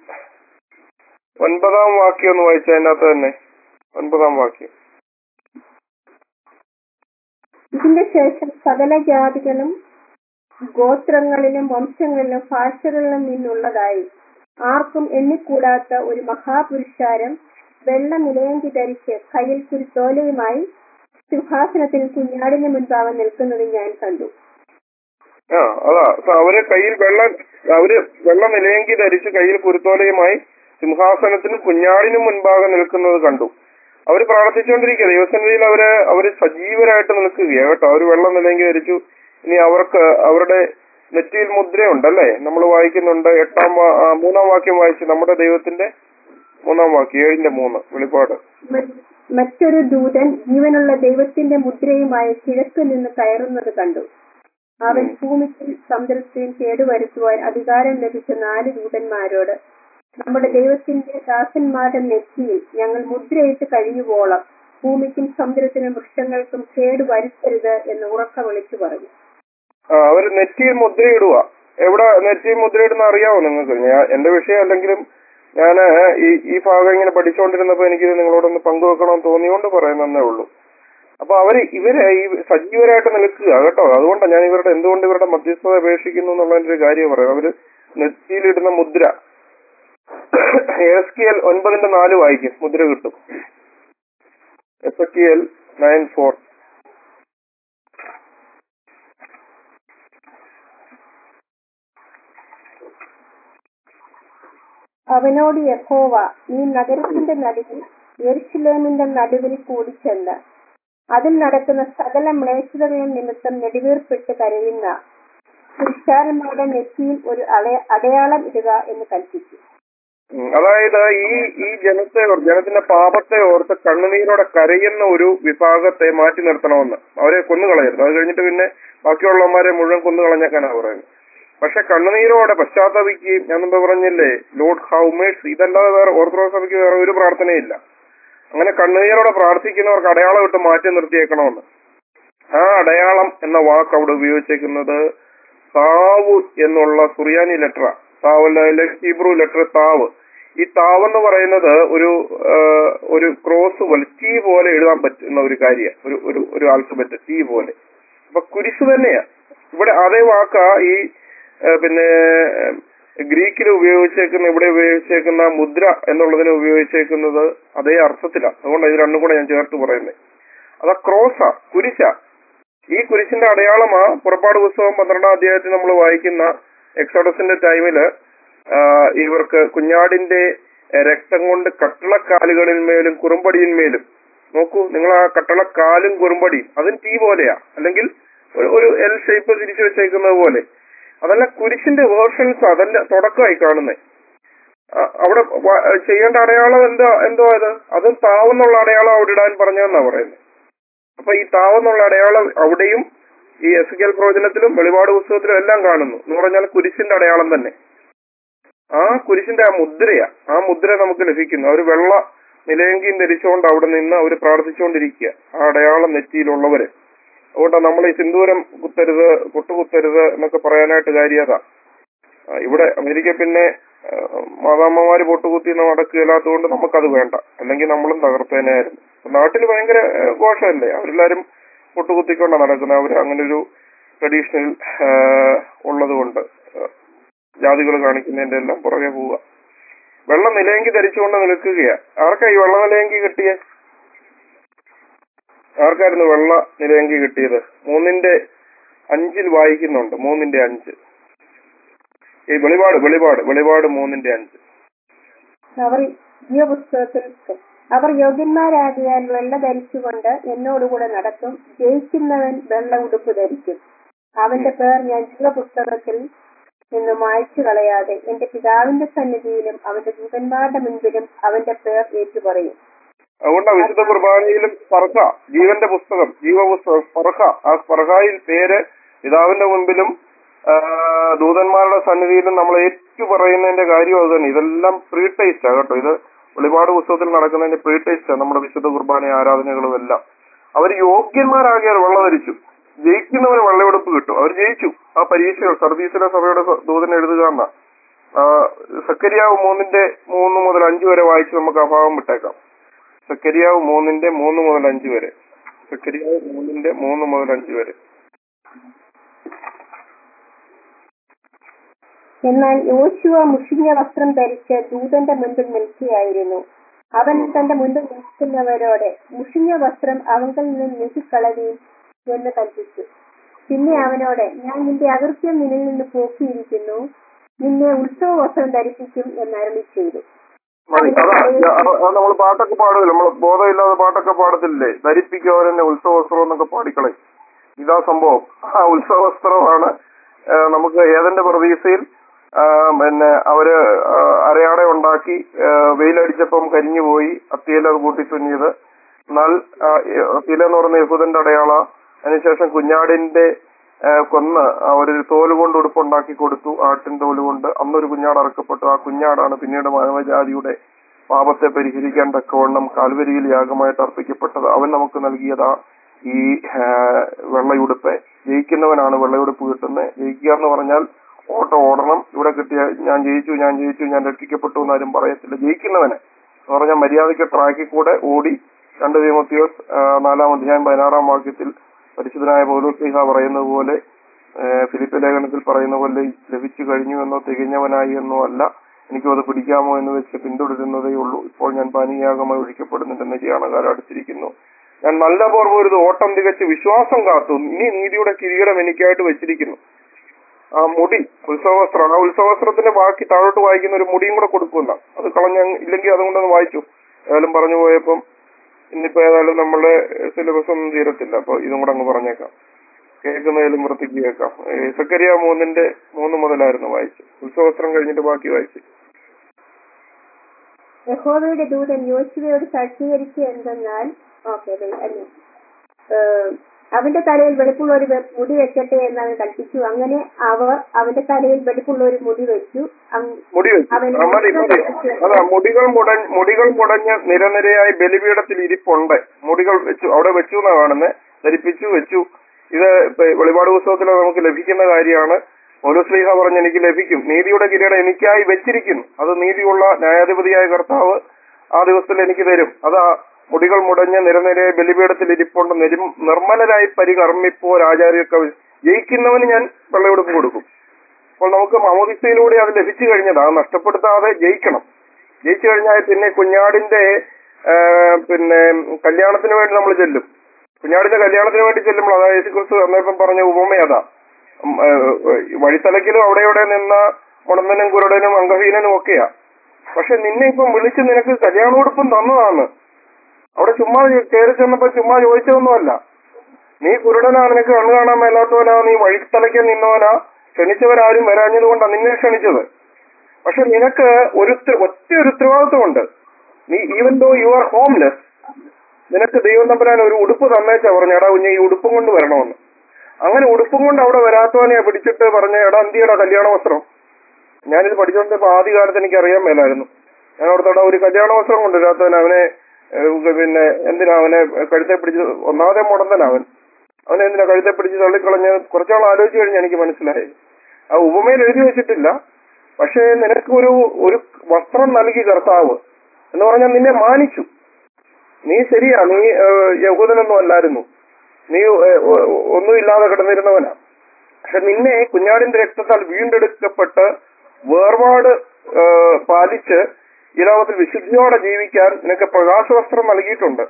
ഒൻപതാം വാക്യം ഒന്ന് വായിച്ച അതിനകത്ത് തന്നെ ഒൻപതാം വാക്യം ഇതിന്റെ ശേഷം സകല ജാതികളും ഗോത്രങ്ങളിലും വംശങ്ങളിലും ഭാഷകളിലും നിന്നുള്ളതായി ആർക്കും എണ്ണിക്കൂടാത്ത ഒരു മഹാപുരുഷാരം വെള്ള നിലയങ്കി ധരിച്ച് കയ്യിൽ കുരുത്തോലയുമായി സിംഹാസനത്തിൽ കുഞ്ഞാടിന് മുൻപാകെ നിൽക്കുന്നത് ഞാൻ കണ്ടു ആ അതാ സ- അവര് കയ്യിൽ വെള്ളം അവര് വെള്ള നിലയെങ്കി ധരിച്ച് കയ്യിൽ കുരുത്തോലയുമായി സിംഹാസനത്തിനും കുഞ്ഞാടിനും മുൻപാകെ നിൽക്കുന്നത് കണ്ടു അവര് പ്രാർത്ഥിച്ചുകൊണ്ടിരിക്കുക ദൈവസന്നിധിയിൽ അവര് അവര് സജീവരായിട്ട് നിൽക്കുകയാണ് കേട്ടോ അവര് വെള്ള നിലയെങ്കി ധരിച്ചു ഇനി അവർക്ക് അവരുടെ നെറ്റിയിൽ മുദ്രയുണ്ടല്ലേ നമ്മൾ വായിക്കുന്നുണ്ട് എട്ടാം വാ- ആ, മൂന്നാം വാക്യം വായിച്ച് നമ്മുടെ ദൈവത്തിന്റെ മൂന്നാം വാക്യം ഏഴിന്റെ മൂന്ന് വെളിപ്പാട് മ- മറ്റൊരു ദൂതൻ ജീവനുള്ള ദൈവത്തിന്റെ മുദ്രയുമായി കിഴക്ക് നിന്ന് കയറുന്നത് കണ്ടു അവൻ ഭൂമിക്കും സമുദ്രത്തെയും കേടുവരുത്തുവാൻ അധികാരം ലഭിച്ച നാല് ദൂതന്മാരോട് നമ്മുടെ ദൈവത്തിന്റെ ദാസന്മാരുടെ നെറ്റിയിൽ ഞങ്ങൾ മുദ്രയിട്ട് കഴിയുവോളം ഭൂമിക്കും സമുദ്രത്തിനും വൃക്ഷങ്ങൾക്കും കേട് വരുത്തരുത് എന്ന് ഉറക്ക വിളിച്ചു പറഞ്ഞു ആ അവര് നെറ്റിയിൽ മുദ്രയിടുക എവിടെ നെറ്റിയിൽ മുദ്രയിടുന്ന അറിയാവോ നിങ്ങൾക്ക് ഞാൻ എന്റെ വിഷയം അല്ലെങ്കിലും ഞാൻ ഈ ഈ ഭാഗം ഇങ്ങനെ പഠിച്ചുകൊണ്ടിരുന്നപ്പോ എനിക്കിത് നിങ്ങളോടൊന്ന് പങ്കുവെക്കണമെന്ന് തോന്നിയോണ്ട് പറയുന്നേ ഉള്ളൂ അപ്പൊ അവര് ഇവരെ ഈ സജീവരായിട്ട് നിൽക്കുക കേട്ടോ അതുകൊണ്ടാണ് ഞാൻ ഇവരുടെ എന്തുകൊണ്ട് ഇവരുടെ മധ്യസ്ഥത അപേക്ഷിക്കുന്നു എന്നുള്ളതിന്റെ ഒരു കാര്യം പറയാം അവര് നെറ്റിയിലിടുന്ന മുദ്ര എസ് കെ എൽ ഒൻപതിന്റെ നാല് വായിക്കും മുദ്ര കിട്ടും S K L nine four അവനോട് യഹോവ ഈ നഗരത്തിന്റെ നടുവിൽ യെരുശലേമിന്റെ നടുവിൽ കൂടി ചെന്ന് അതിൽ നടക്കുന്ന സകല മ്ലേച്ഛതകളും നിമിത്തം നെടുവീർപ്പിട്ട് കരയുന്ന പുരുഷാരന്മാരുടെ നെറ്റിയിൽ ഒരു അടയ- അടയാളം ഇടുക എന്ന് കൽപ്പിച്ചു ഉം. അതായത് ഈ ഈ ജനത്തെ ഓർ- ജനത്തിന്റെ പാപത്തെ ഓർത്ത് കണ്ണുനീരോടെ കരയുന്ന ഒരു വിഭാഗത്തെ മാറ്റി നിർത്തണമെന്ന് അവരെ കൊന്നുകളയരുത് അത് കഴിഞ്ഞിട്ട് പിന്നെ ബാക്കിയുള്ളവന്മാരെ മുഴുവൻ കൊന്നുകളഞ്ഞേക്കാനാ പറയുന്നത് പക്ഷെ കണ്ണുനീരോടെ പശ്ചാത്തപിക്കുകയും ഞാൻ മുമ്പ് പറഞ്ഞില്ലേ ലോഡ് ഹൗമേഴ്സ് ഇതല്ലാതെ വേറെ ഓർത്തഡോക്സ് സഭയ്ക്ക് വേറെ ഒരു പ്രാർത്ഥനയില്ല അങ്ങനെ കണ്ണുനീരോടെ പ്രാർത്ഥിക്കുന്നവർക്ക് അടയാളം ഇട്ട് മാറ്റി നിർത്തിയേക്കണമെന്ന് ആ അടയാളം എന്ന വാക്ക് അവിടെ ഉപയോഗിച്ചേക്കുന്നത് താവ് എന്നുള്ള സുറിയാനി ലെറ്റർ താവ് അല്ല ഹീബ്രു ലെറ്റർ താവ് ഈ താവ് എന്ന് പറയുന്നത് ഒരു ആ, ഒരു ക്രോസ് പോലെ ടി പോലെ എഴുതാൻ പറ്റുന്ന ഒരു കാര്യം ഒരു ഒരു ഒരു ആൽഫബറ്റ് ടി പോലെ അപ്പൊ കുരിശ് തന്നെയാ ഇവിടെ അതേ വാക്കാ ഈ ആ, പിന്നെ ഗ്രീക്കിൽ ഉപയോഗിച്ചേക്കുന്ന ഇവിടെ ഉപയോഗിച്ചേക്കുന്ന മുദ്ര എന്നുള്ളതിന് ഉപയോഗിച്ചേക്കുന്നത് അതേ അർത്ഥത്തിലാണ് അതുകൊണ്ട് ഇത് രണ്ടും കൂടെ ഞാൻ ചേർത്ത് പറയുന്നത് അത് ക്രോസാ കുരിശ ഈ കുരിശിന്റെ അടയാളമാ പുറപ്പാട് പുസ്തകം പന്ത്രണ്ടാം അധ്യായത്തിൽ നമ്മൾ വായിക്കുന്ന എക്സോഡസിന്റെ ടൈമില് ആ, ഇവർക്ക് കുഞ്ഞാടിന്റെ രക്തം കൊണ്ട് കട്ടളക്കാലുകളിന്മേലും കുറുമ്പടിയിന്മേലും നോക്കൂ നിങ്ങൾ ആ കട്ടളക്കാലും കുറുമ്പടിയും അതും ടീ പോലെയാ അല്ലെങ്കിൽ ഒരു ഒരു എൽ ഷേപ്പ് തിരിച്ചു വെച്ചേക്കുന്നത് പോലെ അതല്ല കുരിശിന്റെ വേർഷൻസ് അതല്ല തുടക്കമായി കാണുന്നത് അവിടെ വ- ചെയ്യേണ്ട അടയാളം എന്താ എന്തോ അത് അതും താവെന്നുള്ള അടയാളം അവിടെ ഇടാൻ പറഞ്ഞതെന്നാ പറയുന്നത് അപ്പൊ ഈ താവെന്നുള്ള അടയാളം അവിടെയും ഈ എസ് കെൽ പ്രവചനത്തിലും വെളിപാട് പുസ്തകത്തിലും എല്ലാം കാണുന്നു എന്ന് പറഞ്ഞാൽ കുരിശിന്റെ അടയാളം തന്നെ ആ കുരിശിന്റെ ആ മുദ്രയാ ആ മുദ്ര നമുക്ക് ലഭിക്കുന്നു അവർ വെള്ള നിലയങ്കിയും ധരിച്ചുകൊണ്ട് അവിടെ നിന്ന് അവർ പ്രാർത്ഥിച്ചുകൊണ്ടിരിക്കുക ആ അടയാളം നെറ്റിയിലുള്ളവര് അതുകൊണ്ടാണ് നമ്മൾ ഈ സിന്ദൂരം കുത്തരുത് പൊട്ടുകുത്തരുത് എന്നൊക്കെ പറയാനായിട്ട് കാര്യതാ ആ, ഇവിടെ അമേരിക്ക പിന്നെ ആ, മാതാമ്മമാര് പൊട്ടുകുത്തി നടക്കുകയില്ലാത്തതുകൊണ്ട് നമുക്കത് വേണ്ട അല്ലെങ്കിൽ നമ്മളും തകർത്തേനായിരുന്നു നാട്ടിൽ ഭയങ്കര ആ, ഘോഷമല്ലേ അവരെല്ലാരും പൊട്ടുകുത്തിക്കൊണ്ടാണ് നടക്കുന്നത് അവർ അങ്ങനെ ഒരു ട്രഡീഷണൽ ഉള്ളത് കൊണ്ട് ജാതികൾ കാണിക്കുന്നതിന്റെ എല്ലാം പുറകെ പോവുക വെള്ള നിലയങ്കി ധരിച്ചുകൊണ്ട് നിൽക്കുകയാ ആർക്കാ ഈ വെള്ള നിലയങ്കി കിട്ടിയേ ആർക്കായിരുന്നു വെള്ള നിലയങ്കി കിട്ടിയത് മൂന്നിന്റെ അഞ്ചിൽ വായിക്കുന്നുണ്ട് മൂന്നിന്റെ അഞ്ച് ഈ വെളിപാട് വെളിപാട് വെളിപാട് മൂന്നിന്റെ അഞ്ച് അവർ ജീവപുസ്തകത്തിൽ അവർ യോഗ്യന്മാരാകിയാൽ വെള്ള ധരിച്ചുകൊണ്ട് എന്നോടുകൂടെ നടക്കും ജയിക്കുന്നവൻ വെള്ള ഉടുപ്പ് ധരിക്കും അവന്റെ പേർ ഞാൻ ജീവപുസ്തകത്തിൽ നിന്ന് മായ്ച്ചു കളയാതെ എന്റെ പിതാവിന്റെ സന്നിധിയിലും അവന്റെ ദൂതന്മാരുടെ മുൻപിലും അവന്റെ പേർ ഏറ്റുപറയും അതുകൊണ്ട് വിശുദ്ധ കുർബാനയിലും സ്പർഹ ജീവന്റെ പുസ്തകം ജീവപുസ്തകം സ്പർഹ ആ സ്പർഹയിൽ പേര് പിതാവിന്റെ മുൻപിലും ആ, ദൂതന്മാരുടെ സന്നിധിയിലും നമ്മൾ ഏറ്റു പറയുന്നതിന്റെ കാര്യം അത് തന്നെ ഇതെല്ലാം പ്രീ ടേസ്റ്റാ കേട്ടോ ഇത് വെളിപാട് പുസ്തകത്തിൽ നടക്കുന്നതിന്റെ പ്രീ ടേസ്റ്റാ നമ്മുടെ വിശുദ്ധ കുർബാന ആരാധനകളും എല്ലാം അവർ യോഗ്യന്മാരാകിയാൽ വെള്ളം ധരിച്ചു ജയിക്കുന്നവന് വെള്ളയെടുപ്പ് കിട്ടും അവർ ജയിച്ചു ആ പരീക്ഷകൾ സർവീസിലെ സഭയുടെ സ- ദൂതൻ എഴുതുക എന്നാ ആ, സക്കരിയാവ് മൂന്നിന്റെ മൂന്ന് മുതൽ അഞ്ച് വരെ വായിച്ച് നമുക്ക് അഭാവം വിട്ടേക്കാം സക്കരിയാവ് മൂന്നിന്റെ മൂന്ന് മുതൽ അഞ്ച് വരെ സക്കരിയാവ് മൂന്നിന്റെ മൂന്ന് മുതൽ അഞ്ച് വരെ എന്നാൽ യോശുവ മുഷിഞ്ഞ വസ്ത്രം ധരിച്ച് ദൂതന്റെ മുൻപിൽ നിൽക്കുകയായിരുന്നു അവൻ തന്റെ മുൻപിൽ നിൽക്കുന്നവരോട് മുഷിഞ്ഞ വസ്ത്രം അവങ്കിൽ നിന്ന് നീക്കിക്കളവീൻ എന്ന് കൽപ്പിച്ചു പിന്നെ അവനോട് ഞാൻ നിന്റെ അകൃത്യം നിന്നിൽ നിന്ന് പോക്കിയിരിക്കുന്നു നിന്നെ ഉത്സവ വസ്ത്രം ധരിപ്പിക്കും എന്ന് അരുളി ചെയ്തു മതി അതാ നമ്മൾ പാട്ടൊക്കെ പാടുമല്ലോ നമ്മൾ ബോധമില്ലാതെ പാട്ടൊക്കെ പാടത്തില്ലേ ധരിപ്പിക്കവർ തന്നെ ഉത്സവ വസ്ത്രം എന്നൊക്കെ പാടിക്കളയും ഇതാ സംഭവം ആ ഉത്സവ വസ്ത്രമാണ് ആ, നമുക്ക് ഏതന്റെ പ്രതീക്ഷയിൽ ആ, പിന്നെ അവര് ആ, അരയാട ഉണ്ടാക്കി ആ, വെയിലടിച്ചപ്പം കരിഞ്ഞു പോയി അത്തിയിൽ അത് കൂട്ടി തുന്നിയത് എന്നാൽ ആ, അത്തിയില എന്ന് പറയുന്ന യഹൂദന്റെ അടയാള അതിനുശേഷം കുഞ്ഞാടിന്റെ ആ, കൊന്ന് ഒരു തോല് കൊണ്ട് ഉടുപ്പുണ്ടാക്കി കൊടുത്തു ആട്ടിൻ തോല് കൊണ്ട് അന്നൊരു കുഞ്ഞാട് അറക്കപ്പെട്ടു ആ കുഞ്ഞാടാണ് പിന്നീട് മാനവജാതിയുടെ പാപത്തെ പരിഹരിക്കാൻ തക്കവണ്ണം കാൽവരിയിൽ യാഗമായിട്ട് അർപ്പിക്കപ്പെട്ടത് അവൻ നമുക്ക് നൽകിയതാ ഈ ആ, വെള്ളയുടുപ്പ് ജയിക്കുന്നവനാണ് വെള്ളയുടുപ്പ് കിട്ടുന്നത് ജയിക്കുക എന്ന് പറഞ്ഞാൽ ഓട്ടം ഓടണം ഇവിടെ കിട്ടിയ ഞാൻ ജയിച്ചു ഞാൻ ജയിച്ചു ഞാൻ രക്ഷിക്കപ്പെട്ടു എന്നാരും പറയത്തില്ല ജയിക്കുന്നവനെ എന്ന് പറഞ്ഞാൽ മര്യാദയ്ക്ക് ട്രാക്കിൽ കൂടെ ഓടി രണ്ട് തീമത്തിയോസ് നാലാം അധ്യായം പതിനാറാം വാക്യത്തിൽ പരിശുദ്ധനായ പൗലോസ്ലിഹ പറയുന്നത് പോലെ ആ, ഫിലിപ്പ് ലേഖനത്തിൽ പറയുന്ന പോലെ ലഭിച്ചു കഴിഞ്ഞു എന്നോ തികഞ്ഞവനായി എന്നോ അല്ല എനിക്കും അത് പിടിക്കാമോ എന്ന് വെച്ച് പിന്തുടരുന്നതേ ഉള്ളൂ ഇപ്പോൾ ഞാൻ പാനീയാഗമായി ഒഴിക്കപ്പെടുന്നുണ്ട് നിര്യാണകാലം അടുത്തിരിക്കുന്നു ഞാൻ നല്ല പോർ പോരുത് ഓട്ടം തികച്ച് വിശ്വാസം കാത്തു ഇനി നീതിയുടെ കിരീടം എനിക്കായിട്ട് വെച്ചിരിക്കുന്നു ആ മുടി ഉത്സവവസ്ത്രം ആ ഉത്സവവസ്ത്രത്തിന്റെ ബാക്കി താഴോട്ട് വായിക്കുന്ന ഒരു മുടിയും കൂടെ കൊടുക്കുന്ന അത് കളഞ്ഞ ഇല്ലെങ്കിൽ അതുകൊണ്ടൊന്ന് വായിച്ചു ഏതായാലും പറഞ്ഞു പോയപ്പം ഇന്നിപ്പോ ഏതായാലും നമ്മുടെ സിലബസ് ഒന്നും തീരത്തില്ല അപ്പൊ ഇതും കൂടെ അങ്ങ് പറഞ്ഞേക്കാം കേൾക്കുന്നതിലും വൃത്തിക്ക് കേൾക്കാം ഏ, സക്കരിയ മൂന്നിന്റെ മൂന്ന് മുതലായിരുന്നു വായിച്ചു ഉത്സവവസ്ത്രം കഴിഞ്ഞിട്ട് ബാക്കി വായിച്ചു യഹോവയുടെ ദൂതൻ യോശുവയോട് സാക്ഷീകരിക്കുക എന്തെന്നാൽ ഓക്കെ അവന്റെ തലയിൽ വെളുപ്പുള്ള ഒരു വെ- മുടി വെക്കട്ടെ എന്ന് അവൻ കൽപ്പിച്ചു അങ്ങനെ അവർ അവന്റെ തലയിൽ വെളുപ്പുള്ള ഒരു മുടി വെച്ചു അങ് മുടി വെച്ചു അവൻ ആ, മതി മതി അതാ മുടികൾ മുടഞ്ഞ മുടികൾ മുടഞ്ഞ് നിരനിരയായി ബലിപീഠത്തിൽ ഇരിപ്പുണ്ട് മുടികൾ വെച്ചു അവിടെ വെച്ചു എന്നാ കാണുന്നത് ധരിപ്പിച്ചു വെച്ചു ഇത് ഇപ്പൊ വെളിപാട് പുസ്തകത്തിൽ നമുക്ക് ലഭിക്കുന്ന കാര്യമാണ് ഓരോ സ്ലീഹ പറഞ്ഞ് എനിക്ക് ലഭിക്കും നീതിയുടെ കിരീടം എനിക്കായി വെച്ചിരിക്കുന്നു അത് നീതിയുള്ള ന്യായാധിപതിയായ കർത്താവ് ആ ദിവസത്തിൽ എനിക്ക് തരും അതാ മുടികൾ മുടഞ്ഞ് നിരനിരയായി ബലിപീഠത്തിൽ ഇരിപ്പുണ്ട് നിരും- നിർമ്മലരായി പരികർമ്മിപ്പോ ആചാര്യർക്ക് ജയിക്കുന്നവന് ഞാൻ വെള്ളയെടുപ്പ് കൊടുക്കും അപ്പോൾ നമുക്ക് മാമോദിസയിലൂടെ അത് ലഭിച്ചു കഴിഞ്ഞത് അത് നഷ്ടപ്പെടുത്താതെ ജയിക്കണം ജയിച്ചു കഴിഞ്ഞാൽ പിന്നെ കുഞ്ഞാടിന്റെ ആ, പിന്നെ കല്യാണത്തിന് വേണ്ടി നമ്മൾ ചെല്ലും കുഞ്ഞാടിന്റെ കല്യാണത്തിന് വേണ്ടി ചെല്ലുമ്പോൾ അതായത് യേശുക്രിസ്തു അന്നേരം പറഞ്ഞ ഉപമ അതാ ഉം, ആ, വഴിത്തലക്കിലും അവിടെ ഇവിടെ നിന്ന മുടന്തനും കുരുടനും അംഗഹീനനും ഒക്കെയാ പക്ഷെ നിന്നെ ഇപ്പം വിളിച്ച് നിനക്ക് കല്യാണോടൊപ്പം തന്നതാണ് അവിടെ ചുമ്മാ കയറി ചെന്നപ്പോ ചുമ്മാ ചോദിച്ചതൊന്നുമല്ല നീ കുരുടനാ നിനക്ക് കണ്ണു കാണാൻ മേലാത്തവനാ നീ വഴിത്തലയ്ക്ക് നിന്നവനാ ക്ഷണിച്ചവരാരും വരാഞ്ഞത് കൊണ്ടാണ് നിന്നെ ക്ഷണിച്ചത് പക്ഷെ നിനക്ക് ഒരു ഉത്ത- ഒറ്റ ഒരു ഉത്തരവാദിത്വമുണ്ട് നീ even though you are homeless നിനക്ക് ദൈവം തമ്പരാൻ ഒരു ഉടുപ്പ് തന്നേച്ചാ പറഞ്ഞു എടാ കുഞ്ഞെ ഈ ഉടുപ്പും കൊണ്ട് വരണമെന്ന് അങ്ങനെ ഉടുപ്പും കൊണ്ട് അവിടെ വരാത്തവനെ പിടിച്ചിട്ട് പറഞ്ഞ എടാ എന്തിയടാ കല്യാണ വസ്ത്രം ഞാനിത് പഠിച്ചുകൊണ്ടിരുന്നപ്പോ ആദ്യ കാലത്ത് എനിക്ക് അറിയാൻ മേലായിരുന്നു ഞാൻ അവിടുത്തെ ഒരു കല്യാണ വസ്ത്രം കൊണ്ടുവരാത്തവൻ അവനെ ഏഹ്, പിന്നെ എന്തിനാ അവനെ കഴുത്തെ പിടിച്ച് ഒന്നാമതെ മുടന്തൻ അവൻ അവനെ എന്തിനാ കഴുത്തെ പിടിച്ച് തള്ളിക്കളഞ്ഞ് കുറച്ചാൾ ആലോചിച്ച് കഴിഞ്ഞ് എനിക്ക് മനസ്സിലായി ആ ഉപമയിൽ എഴുതി വെച്ചിട്ടില്ല പക്ഷേ നിനക്ക് ഒരു ഒരു വസ്ത്രം നൽകി കർത്താവ് എന്ന് പറഞ്ഞാൽ നിന്നെ മാനിച്ചു നീ ശരിയാ നീ ഏഹ്, യഹൂദനൊന്നും അല്ലായിരുന്നു നീ ഏഹ്, ഒ- ഒന്നുമില്ലാതെ കിടന്നിരുന്നവനാ പക്ഷെ നിന്നെ കുഞ്ഞാടിന്റെ രക്തത്താൽ വീണ്ടെടുക്കപ്പെട്ട് വേർപാട് ഏഹ്, പാലിച്ച് ഈ ലോകത്തിൽ വിശുദ്ധിയോടെ ജീവിക്കാൻ നിനക്ക് പ്രകാശവസ്ത്രം നൽകിയിട്ടുണ്ട്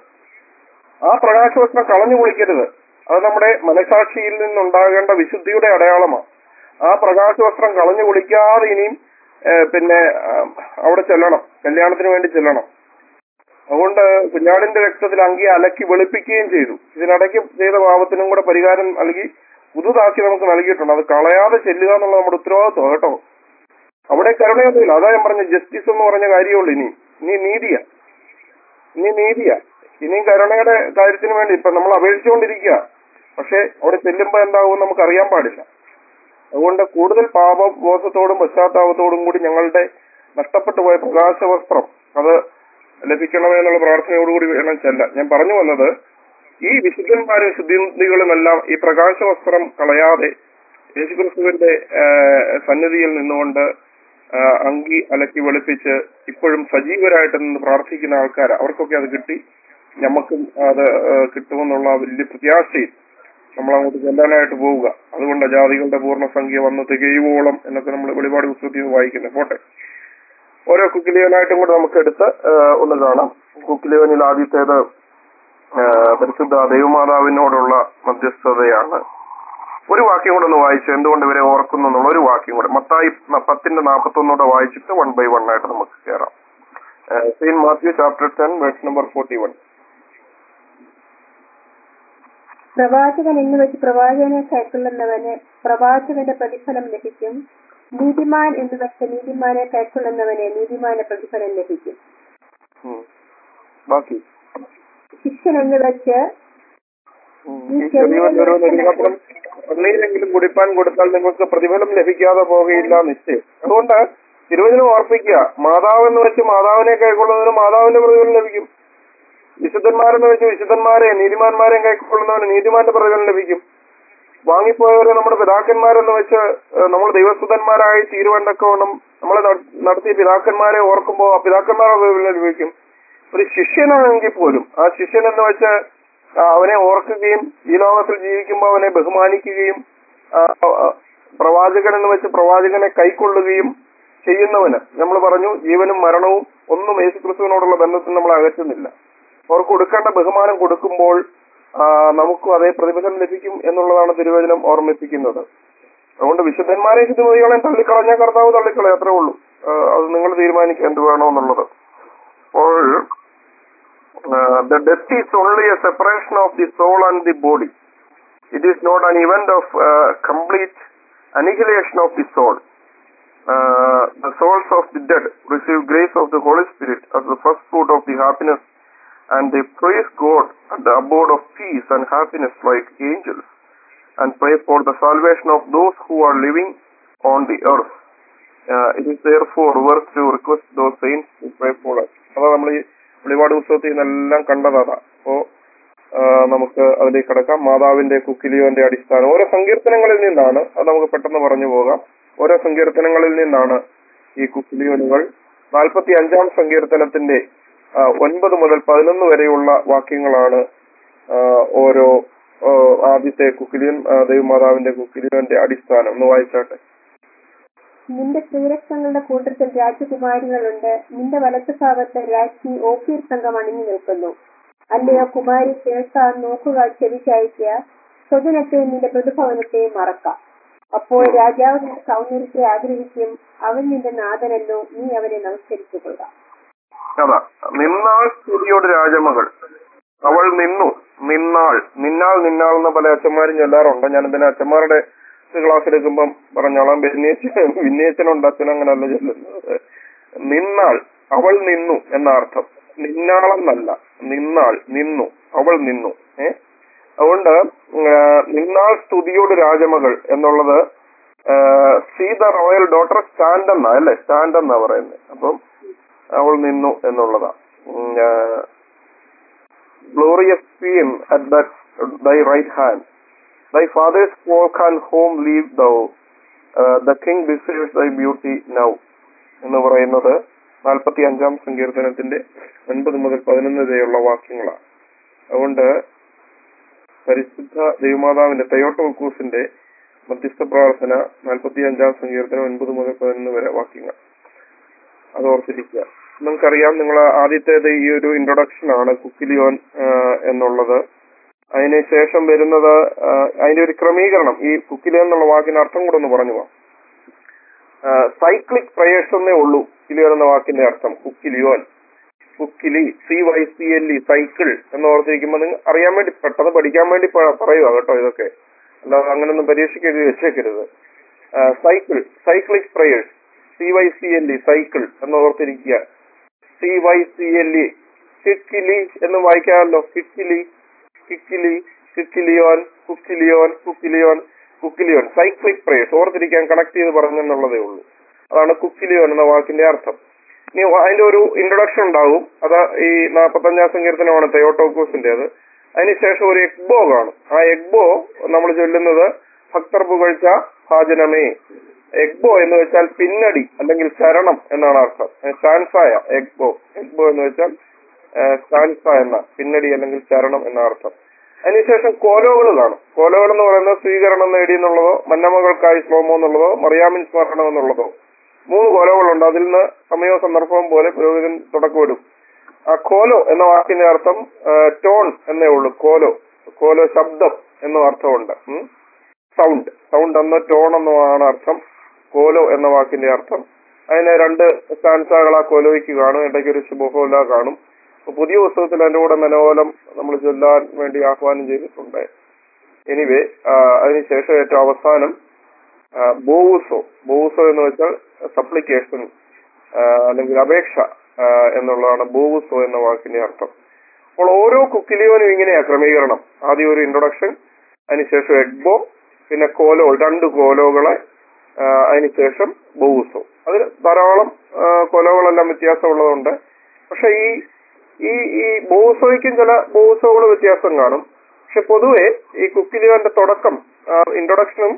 ആ പ്രകാശവസ്ത്രം കളഞ്ഞു പൊളിക്കരുത് അത് നമ്മുടെ മനസാക്ഷിയിൽ നിന്നുണ്ടാകേണ്ട വിശുദ്ധിയുടെ അടയാളമാണ് ആ പ്രകാശവസ്ത്രം കളഞ്ഞു പൊളിക്കാതെ ഇനിയും ഏഹ്, പിന്നെ ആ, അവിടെ ചെല്ലണം കല്യാണത്തിന് വേണ്ടി ചെല്ലണം അതുകൊണ്ട് കുഞ്ഞാടിന്റെ രക്തത്തിൽ അങ്കി അലക്കി വെളുപ്പിക്കുകയും ചെയ്തു ഇതിനിടയ്ക്ക് ചെയ്ത പാപത്തിനും കൂടെ പരിഹാരം നൽകി പുതുതാക്കി നമുക്ക് നൽകിയിട്ടുണ്ട് അത് കളയാതെ ചെല്ലുക എന്നുള്ള നമ്മുടെ ഉത്തരവാദിത്വം കേട്ടോ അവിടെ കരുണയൊന്നുമില്ല അതാ ഞാൻ പറഞ്ഞ ജസ്റ്റിസ് എന്ന് പറഞ്ഞ കാര്യമുള്ളൂ ഇനി ഇനി നീതിയാ ഇനി നീതിയാ ഇനിയും കരുണയുടെ കാര്യത്തിന് വേണ്ടി ഇപ്പൊ നമ്മൾ അപേക്ഷിച്ചുകൊണ്ടിരിക്കുക പക്ഷെ അവിടെ ചെല്ലുമ്പോ എന്താവും നമുക്ക് അറിയാൻ പാടില്ല അതുകൊണ്ട് കൂടുതൽ പാപബോധത്തോടും പശ്ചാത്താപത്തോടും കൂടി ഞങ്ങളുടെ നഷ്ടപ്പെട്ടു പോയ പ്രകാശവസ്ത്രം അത് ലഭിക്കണമേ എന്നുള്ള പ്രാർത്ഥനയോടുകൂടി വേണം ചെല്ല ഞാൻ പറഞ്ഞു വന്നത് ഈ വിശുദ്ധന്മാരും ശുദ്ധികളുമെല്ലാം ഈ പ്രകാശവസ്ത്രം കളയാതെ യേശുക്രിസ്തുവിന്റെ ആ, സന്നിധിയിൽ നിന്നുകൊണ്ട് ആ, അങ്കി അലക്കി വെളുപ്പിച്ച് ഇപ്പോഴും സജീവരായിട്ട് നിന്ന് പ്രാർത്ഥിക്കുന്ന ആൾക്കാർ അവർക്കൊക്കെ അത് കിട്ടി നമുക്കും അത് ആ, കിട്ടുമെന്നുള്ള വലിയ പ്രത്യാശയിൽ നമ്മൾ അങ്ങോട്ട് ചെല്ലാനായിട്ട് പോവുക അതുകൊണ്ട് ജാതികളുടെ പൂർണ്ണസംഖ്യ വന്ന് തികയുവോളം എന്നൊക്കെ നമ്മൾ വെളിപാട് പുസ്തകത്തിൽ നിന്ന് വായിക്കുന്നത് പോട്ടെ ഓരോ കുക്കിലിയനായിട്ടും കൂടെ നമുക്ക് എടുത്ത് ആ, ഒന്ന് കാണാം കുക്കിലിയനിൽ ആദ്യത്തേത് ആ, പരിശുദ്ധ ദൈവമാതാവിനോടുള്ള മധ്യസ്ഥതയാണ് ഒരു വാക്യം കൂടെ ഒന്ന് വായിച്ചു എന്തുകൊണ്ട് ഇവരെ ഓർക്കുന്നു എന്നുള്ള ഒരു വാക്യം കൂടെ മത്തായി ന- പത്തിന്റെ നാൽപ്പത്തൊന്നൂടെ വായിച്ചിട്ട് വൺ ബൈ വൺ ആയിട്ട് നമുക്ക് കയറാം saint Matthew chapter ten verse number forty one പ്രവാചകൻ എന്ന് വെച്ച് പ്രവാചകനെ കൈക്കൊള്ളുന്നവന് പ്രവാചകന്റെ പ്രതിഫലം ലഭിക്കും നീതിമാൻ എന്ന് വെച്ച് നീതിമാനെ കൈക്കൊള്ളുന്നവന് നീതിമാന്റെ പ്രതിഫലം ലഭിക്കും ബാക്കി ശിഷ്യൻ എന്ന് വെച്ച് ഉം. ഈ ചെറിയൊരു നെല്ലിക്കപ്പുറം പള്ളിയിലെങ്കിലും കുടിപ്പാൻ കൊടുത്താൽ നിങ്ങൾക്ക് പ്രതിഫലം ലഭിക്കാതെ പോകുകയില്ല നിശ്ചയം അതുകൊണ്ട് തിരുവചനം ഓർപ്പിക്കുക മാതാവ് എന്ന് വെച്ച് മാതാവിനെ കൈക്കൊള്ളുന്നതിന് മാതാവിന്റെ പ്രതിഫലം ലഭിക്കും വിശുദ്ധന്മാരെന്ന് വെച്ച് വിശുദ്ധന്മാരെ നീതിമാന്മാരെ കൈക്കൊള്ളുന്നവന് നീതിമാന്റെ പ്രതിഫലം ലഭിക്കും വാങ്ങിപ്പോയവരെ നമ്മുടെ പിതാക്കന്മാരെന്ന് വെച്ച് ഏഹ്, നമ്മൾ ദൈവസുതന്മാരായി തീരുവണ്ടക്കോണം നമ്മളെ നട- നടത്തിയ പിതാക്കന്മാരെ ഓർക്കുമ്പോൾ ആ പിതാക്കന്മാരെ പ്രതിഫലം ലഭിക്കും ഒരു ശിഷ്യനാണെങ്കിൽ പോലും ആ ശിഷ്യൻ എന്ന് വെച്ച് ആ, അവനെ ഓർക്കുകയും ഈ ലോകത്തിൽ ജീവിക്കുമ്പോൾ അവനെ ബഹുമാനിക്കുകയും ആ, ആ, പ്രവാചകൻ എന്ന് വെച്ച് പ്രവാചകനെ കൈക്കൊള്ളുകയും ചെയ്യുന്നവന് നമ്മൾ പറഞ്ഞു ജീവനും മരണവും ഒന്നും യേശുക്രിസ്തുവിനോടുള്ള ബന്ധത്തിൽ നമ്മൾ അകറ്റുന്നില്ല അവർക്ക് കൊടുക്കേണ്ട ബഹുമാനം കൊടുക്കുമ്പോൾ ആ, നമുക്കും അതേ പ്രതിഫലം ലഭിക്കും എന്നുള്ളതാണ് തിരുവചനം ഓർമ്മിപ്പിക്കുന്നത് അതുകൊണ്ട് വിശുദ്ധന്മാരെ ശുദ്ധിമതികളെയും തള്ളിക്കളഞ്ഞ കർത്താവ് തള്ളിക്കളയ അത്രേ ഉള്ളൂ ആ, അത് നിങ്ങൾ തീരുമാനിക്കുക എന്ത് വേണമെന്നുള്ളത് അപ്പോൾ the death is only a separation of the soul and the body it is not an event of complete annihilation of the soul the souls of the dead receive grace of the Holy Spirit as the first fruit of the happiness and they praise God at the abode of peace and happiness like angels and pray for the salvation of those who are living on the earth. Uh, it is therefore worth to request those saints to pray for us. അതാ നമ്മൾ ഈ വെളിപാട് പുസ്തകത്തിൽ നിന്നെല്ലാം കണ്ടതാണ് അപ്പോ ആ, നമുക്ക് അതിലേക്ക് കടക്കാം മാതാവിന്റെ കുക്കിലിയോന്റെ അടിസ്ഥാനം ഓരോ സങ്കീർത്തനങ്ങളിൽ നിന്നാണ് അത് നമുക്ക് പെട്ടെന്ന് പറഞ്ഞു പോകാം ഓരോ സങ്കീർത്തനങ്ങളിൽ നിന്നാണ് ഈ കുക്കിലിയോനുകൾ നാൽപ്പത്തി അഞ്ചാം സങ്കീർത്തനത്തിന്റെ ആ, ഒൻപത് മുതൽ പതിനൊന്ന് വരെയുള്ള വാക്യങ്ങളാണ് ആ, ഓരോ ആ, ആദ്യത്തെ കുക്കിലിയൻ ആ, ദൈവമാതാവിന്റെ കുക്കിലിയോന്റെ അടിസ്ഥാനം ഒന്ന് വായിച്ചാട്ടെ നിന്റെ ശ്രീരക്ഷങ്ങളുടെ കൂട്ടത്തിൽ രാജകുമാരികളുണ്ട് നിന്റെ വലത്ത് ഭാഗത്ത് രാജ്ഞി ഓഫീർ സംഘം അണിഞ്ഞു നിൽക്കുന്നു അല്ലയോ കുമാരി കേൾക്കാൻ നോക്കുക ചെവി ചായ്ക്കുക സ്വജനത്തെ നിന്റെ പ്രതിഭവനത്തെയും മറക്കാം അപ്പോൾ രാജാവ് നിന്റെ സൗന്ദര്യത്തെ ആഗ്രഹിക്കും അവൻ നിന്റെ നാഥനല്ലോ നീ അവനെ നമസ്കരിച്ചുകൊള്ളുക അതാ നിന്നാൾ സ്തുതിയോട് രാജമകൾ അവൾ നിന്നു നിന്നാൾ നിന്നാൾ നിന്നാൾ എന്ന പല അച്ഛന്മാരും ചൊല്ലാറുണ്ട് ഞാൻ ഇതിനെ അച്ഛന്മാരുടെ ക്ലാസ് എടുക്കുമ്പം പറഞ്ഞോളാം വിന്യച്ചൻ വിന്യച്ചനുണ്ട് അച്ഛൻ അങ്ങനെയല്ല ചൊല്ലുന്നത് നിന്നാൾ അവൾ നിന്നു എന്ന അർത്ഥം നിന്നാളെന്നല്ല നിന്നാൾ നിന്നു അവൾ നിന്നു ഏ അതുകൊണ്ട് ആ, നിന്നാൾ സ്തുതിയോട് രാജമകൾ എന്നുള്ളത് see the royal daughter stand എന്നാ അല്ലേ സ്റ്റാൻഡ് എന്നാ പറയുന്നത് അപ്പം അവൾ നിന്നു എന്നുള്ളതാ glorious been at that thy right hand thy father's walk and home leave thou the king desires thy beauty now എന്ന് പറയുന്നത് നാൽപ്പത്തി അഞ്ചാം സങ്കീർത്തനത്തിന്റെ ഒൻപത് മുതൽ പതിനൊന്ന് വരെയുള്ള വാക്യങ്ങളാണ് അതുകൊണ്ട് പരിശുദ്ധ ദൈവമാതാവിന്റെ തയോട്ടോക്കൂസിന്റെ മധ്യസ്ഥ പ്രാർത്ഥന നാൽപ്പത്തി അഞ്ചാം സങ്കീർത്തനം ഒൻപത് മുതൽ പതിനൊന്ന് വരെ വാക്യങ്ങൾ അത് ഓർത്തിരിക്കുക നിങ്ങൾക്കറിയാം നിങ്ങൾ ആദ്യത്തേത് ഈ ഒരു ഇൻട്രൊഡക്ഷൻ ആണ് കുക്കിലിയോൻ ആ, എന്നുള്ളത് അതിന് ശേഷം വരുന്നത് ആ, അതിന്റെ ഒരു ക്രമീകരണം ഈ കുക്കിലിയോൻ എന്നുള്ള വാക്കിന് അർത്ഥം കൂടെ ഒന്ന് പറഞ്ഞു പോവാം സൈക്ലിക് പ്രയേഴ്സ് എന്നേ ഉള്ളൂ കുക്കിലിയോൻ എന്ന വാക്കിന്റെ അർത്ഥം കുക്കിലിയോൻ കുക്കിലി C Y C L E cycle എന്ന് ഓർത്തിരിക്കുമ്പോൾ നിങ്ങൾ അറിയാൻ വേണ്ടി പെട്ടെന്ന് പഠിക്കാൻ വേണ്ടി പ- പറയുക കേട്ടോ ഇതൊക്കെ അല്ലാതെ അങ്ങനൊന്നും പരീക്ഷയ്ക്ക് എഴുതി വെച്ചേക്കരുത് cycle cyclic prayers C Y C L E cycle എന്ന് ഓർത്തിരിക്കുക C Y C L E കിക്കിലി എന്ന് വായിക്കാമല്ലോ കിക്കിലി കിക്കിലി കിക്കിലിയോൻ കുക്കിലിയോൻ കുക്കിലിയോൻ കുക്കിലിയോൻ സൈക്ലിക് പ്രേയേഴ്സ് ഓർത്തിരിക്കാൻ കണക്ട് ചെയ്ത് പറഞ്ഞെന്നുള്ളതേ ഉള്ളൂ അതാണ് കുക്കിലിയോൻ എന്ന വാക്കിന്റെ അർത്ഥം ഇനി അതിന്റെ ഒരു ഇൻട്രൊഡക്ഷൻ ഉണ്ടാവും അത് ഈ നാൽപ്പത്തഞ്ചാം സങ്കീർത്തനമാണ് തെയോട്ടോക്കോസിന്റേത് അതിനുശേഷം ഒരു എഗ്ബോ കാണും ആ എഗ്ബോ നമ്മൾ ചൊല്ലുന്നത് ഭക്തർ പുകഴ്ച ഭാജനമേ എഗ്ബോ എന്ന് വെച്ചാൽ പിന്നടി അല്ലെങ്കിൽ ശരണം എന്നാണ് അർത്ഥം സ്റ്റാൻസായ എഗ്ബോ എഗ്ബോ എന്ന് വെച്ചാൽ സ്റ്റാൻസ എന്ന പിന്നടി അല്ലെങ്കിൽ ശരണം എന്ന അർത്ഥം അതിനുശേഷം കോലോകൾ കാണും കോലോകൾ എന്ന് പറയുന്നത് സ്വീകരണം നേടി എന്നുള്ളതോ മന്നമകൾക്കായി ശ്ലോമോ എന്നുള്ളതോ മറിയാമിൻ സ്മരണം എന്നുള്ളതോ മൂന്ന് കോലോകളുണ്ട് അതിൽ നിന്ന് സമയവും സന്ദർഭവും പോലെ പുരോഹിതൻ തുടക്കമിടും ആ കോലോ എന്ന വാക്കിന്റെ അർത്ഥം ആ, ടോൺ എന്നേ ഉള്ളൂ കോലോ കോലോ ശബ്ദം എന്നും അർത്ഥമുണ്ട് ഉം. സൗണ്ട് സൗണ്ട് എന്നോ ടോൺ എന്നോ ആണ് അർത്ഥം കോലോ എന്ന വാക്കിന്റെ അർത്ഥം അതിന് രണ്ട് സ്റ്റാൻസാകൾ ആ കോലോയ്ക്ക് കാണും ഇടയ്ക്ക് ഒരു ശുഭഹോല കാണും അപ്പൊ പുതിയ പുസ്തകത്തിൽ അതിന്റെ കൂടെ മനോലം നമ്മൾ ചൊല്ലാൻ വേണ്ടി ആഹ്വാനം ചെയ്തിട്ടുണ്ട് എനിവേ അതിനുശേഷം ഏറ്റവും അവസാനം ആ, ബോവുസോ ബോവുസോ എന്ന് വെച്ചാൽ സപ്ലിക്കേഷൻ അല്ലെങ്കിൽ അപേക്ഷ ആ, എന്നുള്ളതാണ് ബോവുസോ എന്ന വാക്കിന്റെ അർത്ഥം അപ്പോൾ ഓരോ കുക്കിലിയോനും ഇങ്ങനെയാ ക്രമീകരണം ആദ്യം ഒരു ഇൻട്രൊഡക്ഷൻ അതിനുശേഷം എഗ്ബോ പിന്നെ കോലോ രണ്ട് കോലോകളെ ആ, അതിനുശേഷം ബോവുസോ അതിൽ ധാരാളം ആ, കോലോകളെല്ലാം വ്യത്യാസമുള്ളതുണ്ട് പക്ഷെ ഈ ഈ ഈ ബോവുസോയ്ക്കും ചില ബോവുസോകൾ വ്യത്യാസം കാണും പക്ഷെ പൊതുവെ ഈ കുക്കിലിയോന്റെ തുടക്കം ഇൻട്രൊഡക്ഷനും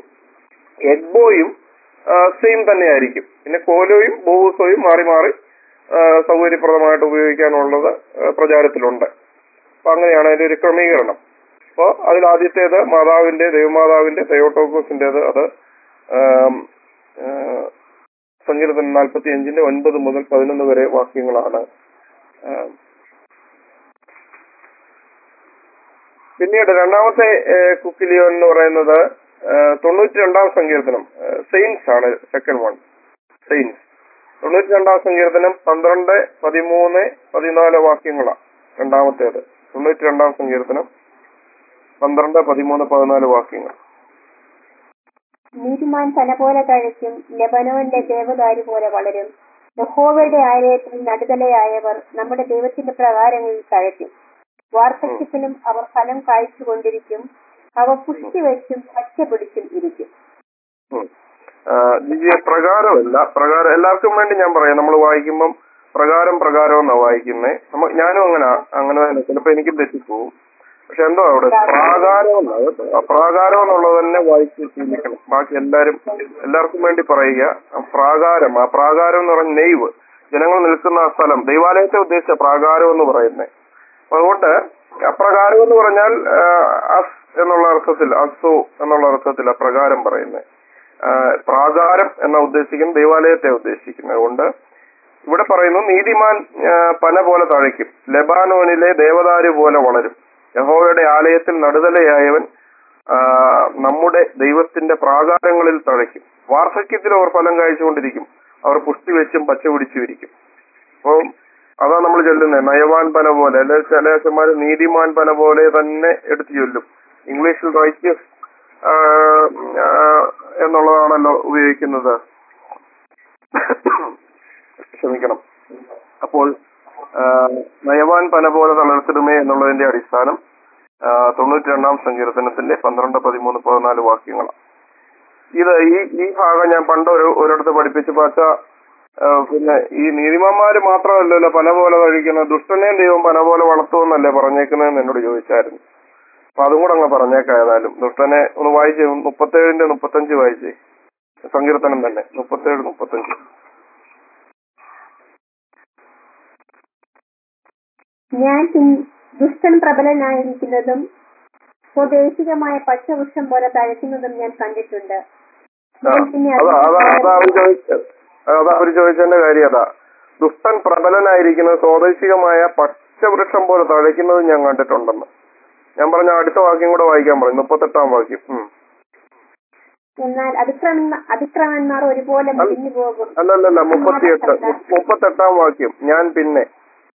എഗ്ബോയും സെയിം തന്നെയായിരിക്കും പിന്നെ കോലോയും ബോവുസോയും മാറി മാറി ആ, സൗകര്യപ്രദമായിട്ട് ഉപയോഗിക്കാനുള്ളത് ആ, പ്രചാരത്തിലുണ്ട് അപ്പൊ അങ്ങനെയാണ് അതിന്റെ ഒരു ക്രമീകരണം അപ്പോ അതിൽ ആദ്യത്തേത് മാതാവിന്റെ ദൈവമാതാവിന്റെ തെയോട്ടോക്കോസിന്റേത് അത് ആം, ആ, സങ്കീർത്തനം നാൽപ്പത്തി അഞ്ചിന്റെ ഒൻപത് മുതൽ പതിനൊന്ന് വരെ വാക്യങ്ങളാണ് ആ, പിന്നീട് രണ്ടാമത്തെ ഏഹ്, കുക്കിലിയോ എന്ന് പറയുന്നത് ഏഹ്, തൊണ്ണൂറ്റി രണ്ടാം സങ്കീർത്തനം സെയിൻസ് ആണ് സെക്കൻഡ് വൺ സെയിൻസ് തൊണ്ണൂറ്റി രണ്ടാം സങ്കീർത്തനം പന്ത്രണ്ട് പതിമൂന്ന് പതിനാല് വാക്യങ്ങളാണ് രണ്ടാമത്തേത് തൊണ്ണൂറ്റി രണ്ടാം സങ്കീർത്തനം പന്ത്രണ്ട് പതിമൂന്ന് പതിനാല് വാക്യങ്ങൾ നീതിമാൻ തല പോലെ തഴയ്ക്കും ലെബനോനിലെ ദേവദാരി പോലെ വളരും യഹോവയുടെ ആലയത്തിൽ നടുതലയായവർ നമ്മുടെ ദൈവത്തിന്റെ പ്രകാരങ്ങളിൽ തഴയ്ക്കും വാർദ്ധക്യത്തിലും അവർ ഫലം കായ്ച്ചുകൊണ്ടിരിക്കും അവ പുഷ്ടി വെച്ചും പച്ച പിടിച്ചും ഇരിക്കും ഉം. ആ, ജിജിയെ പ്രകാരമല്ല പ്രകാരം എല്ലാവർക്കും വേണ്ടി ഞാൻ പറയാം നമ്മൾ വായിക്കുമ്പം പ്രകാരം പ്രകാരം എന്നാ വായിക്കുന്നേ നമ്മ ഞാനും അങ്ങനെ അങ്ങനെ തന്നെ ചിലപ്പോ എനിക്ക് തെറ്റിപ്പോവും പക്ഷെ എന്തോ അവിടെ പ്രാകാരം എന്നാ കേട്ടോ. ആ പ്രാകാരം എന്നുള്ളത് തന്നെ വായിച്ച് ശീലിക്കണം ബാക്കി എല്ലാരും എല്ലാവർക്കും വേണ്ടി പറയുക ആ പ്രാകാരം ആ പ്രാകാരം എന്ന് പറഞ്ഞ നെയ്വ് ജനങ്ങൾ നിൽക്കുന്ന ആ സ്ഥലം ദൈവാലയത്തെ ഉദ്ദേശിച്ച പ്രാകാരം എന്ന് പറയുന്നത് അപ്പൊ അതുകൊണ്ട് അപ്രകാരം എന്ന് പറഞ്ഞാൽ ആ, അസ് എന്നുള്ള അർത്ഥത്തിൽ അസു എന്നുള്ള അർത്ഥത്തിൽ അപ്രകാരം പറയുന്നത് പ്രാകാരം എന്ന ഉദ്ദേശിക്കുന്നത് ദൈവാലയത്തെ ഉദ്ദേശിക്കുന്നത് അതുകൊണ്ട് ഇവിടെ പറയുന്നു നീതിമാൻ ആ, പന പോലെ തഴയ്ക്കും ലെബാനോനിലെ ദേവദാരു പോലെ വളരും യഹോവയുടെ ആലയത്തിൽ നടുതലയായവൻ ആ, നമ്മുടെ ദൈവത്തിന്റെ പ്രാകാരങ്ങളിൽ തഴയ്ക്കും വാർദ്ധക്യത്തിൽ അവർ ഫലം കാഴ്ചകൊണ്ടിരിക്കും അവർ പുഷ്ടി വെച്ചും പച്ച പിടിച്ചും ഇരിക്കും അപ്പം അതാ നമ്മൾ ചൊല്ലുന്നത് നയവാൻ പന പോലെ അല്ലെ ചില അച്ഛന്മാര് നീതിമാൻ പന പോലെ തന്നെ എടുത്തു ചൊല്ലും ഇംഗ്ലീഷിൽ റൈറ്റ്യസ് എന്നുള്ളതാണല്ലോ ഉപയോഗിക്കുന്നത് ക്ഷമിക്കണം അപ്പോൾ ആ, നയവാൻ പന പോലെ തളർത്തിടുമേ എന്നുള്ളതിന്റെ അടിസ്ഥാനം തൊണ്ണൂറ്റി രണ്ടാം സങ്കീർത്തനത്തിന്റെ പന്ത്രണ്ട് പതിമൂന്ന് പതിനാല് വാക്യങ്ങളാണ് ഇത് ഈ ഈ ഭാഗം ഞാൻ പണ്ട് ഒരു ഒരിടത്ത് പഠിപ്പിച്ചു പാച്ച പിന്നെ ഈ നീതിമാന്മാര് മാത്രമല്ലല്ലോ പല പോലെ കഴിക്കുന്ന ദുഷ്ടനെയും ദൈവം പല പോലെ വളർത്തുമെന്നല്ലേ പറഞ്ഞേക്കുന്നതെന്ന് എന്നോട് ചോദിച്ചായിരുന്നു അപ്പൊ അതും കൂടെ അങ്ങ് പറഞ്ഞേക്കാം ഏതായാലും ദുഷ്ടനെ ഒന്ന് വായിച്ചേ മുപ്പത്തേഴിന്റെ മുപ്പത്തഞ്ച് വായിച്ചേ സങ്കീർത്തനം തന്നെ മുപ്പത്തേഴ് മുപ്പത്തഞ്ച് ഞാൻ പിൻ- ദുഷ്ടൻ പ്രബലനായിരിക്കുന്നതും സ്വദേശികമായ പച്ചവൃക്ഷം പോലെ തഴയ്ക്കുന്നതും ഞാൻ കണ്ടിട്ടുണ്ട് ആ, ഞാൻ പിന്നെ അതാ അതാ അതാ അവര് ചോദിച്ചത് അതാ അവര് ചോദിച്ചതിന്റെ കാര്യം അതാ ദുഷ്ടൻ പ്രബലനായിരിക്കുന്നത് സ്വാദേശികമായ പച്ചവൃക്ഷം പോലെ തഴയ്ക്കുന്നത് ഞാൻ കണ്ടിട്ടുണ്ടെന്ന് ഞാൻ പറഞ്ഞ അടുത്ത വാക്യം കൂടെ വായിക്കാൻ പറഞ്ഞു മുപ്പത്തെട്ടാം വാക്യം ഉം. എന്നാൽ അതിക്രമ അതിക്രമന്മാർ ഒരുപോലെ മുടിഞ്ഞു പോകും അല്ലല്ലല്ല മുപ്പത്തിയെട്ട് മുപ്പത്തെട്ടാം വാക്യം ഞാൻ പിന്നെ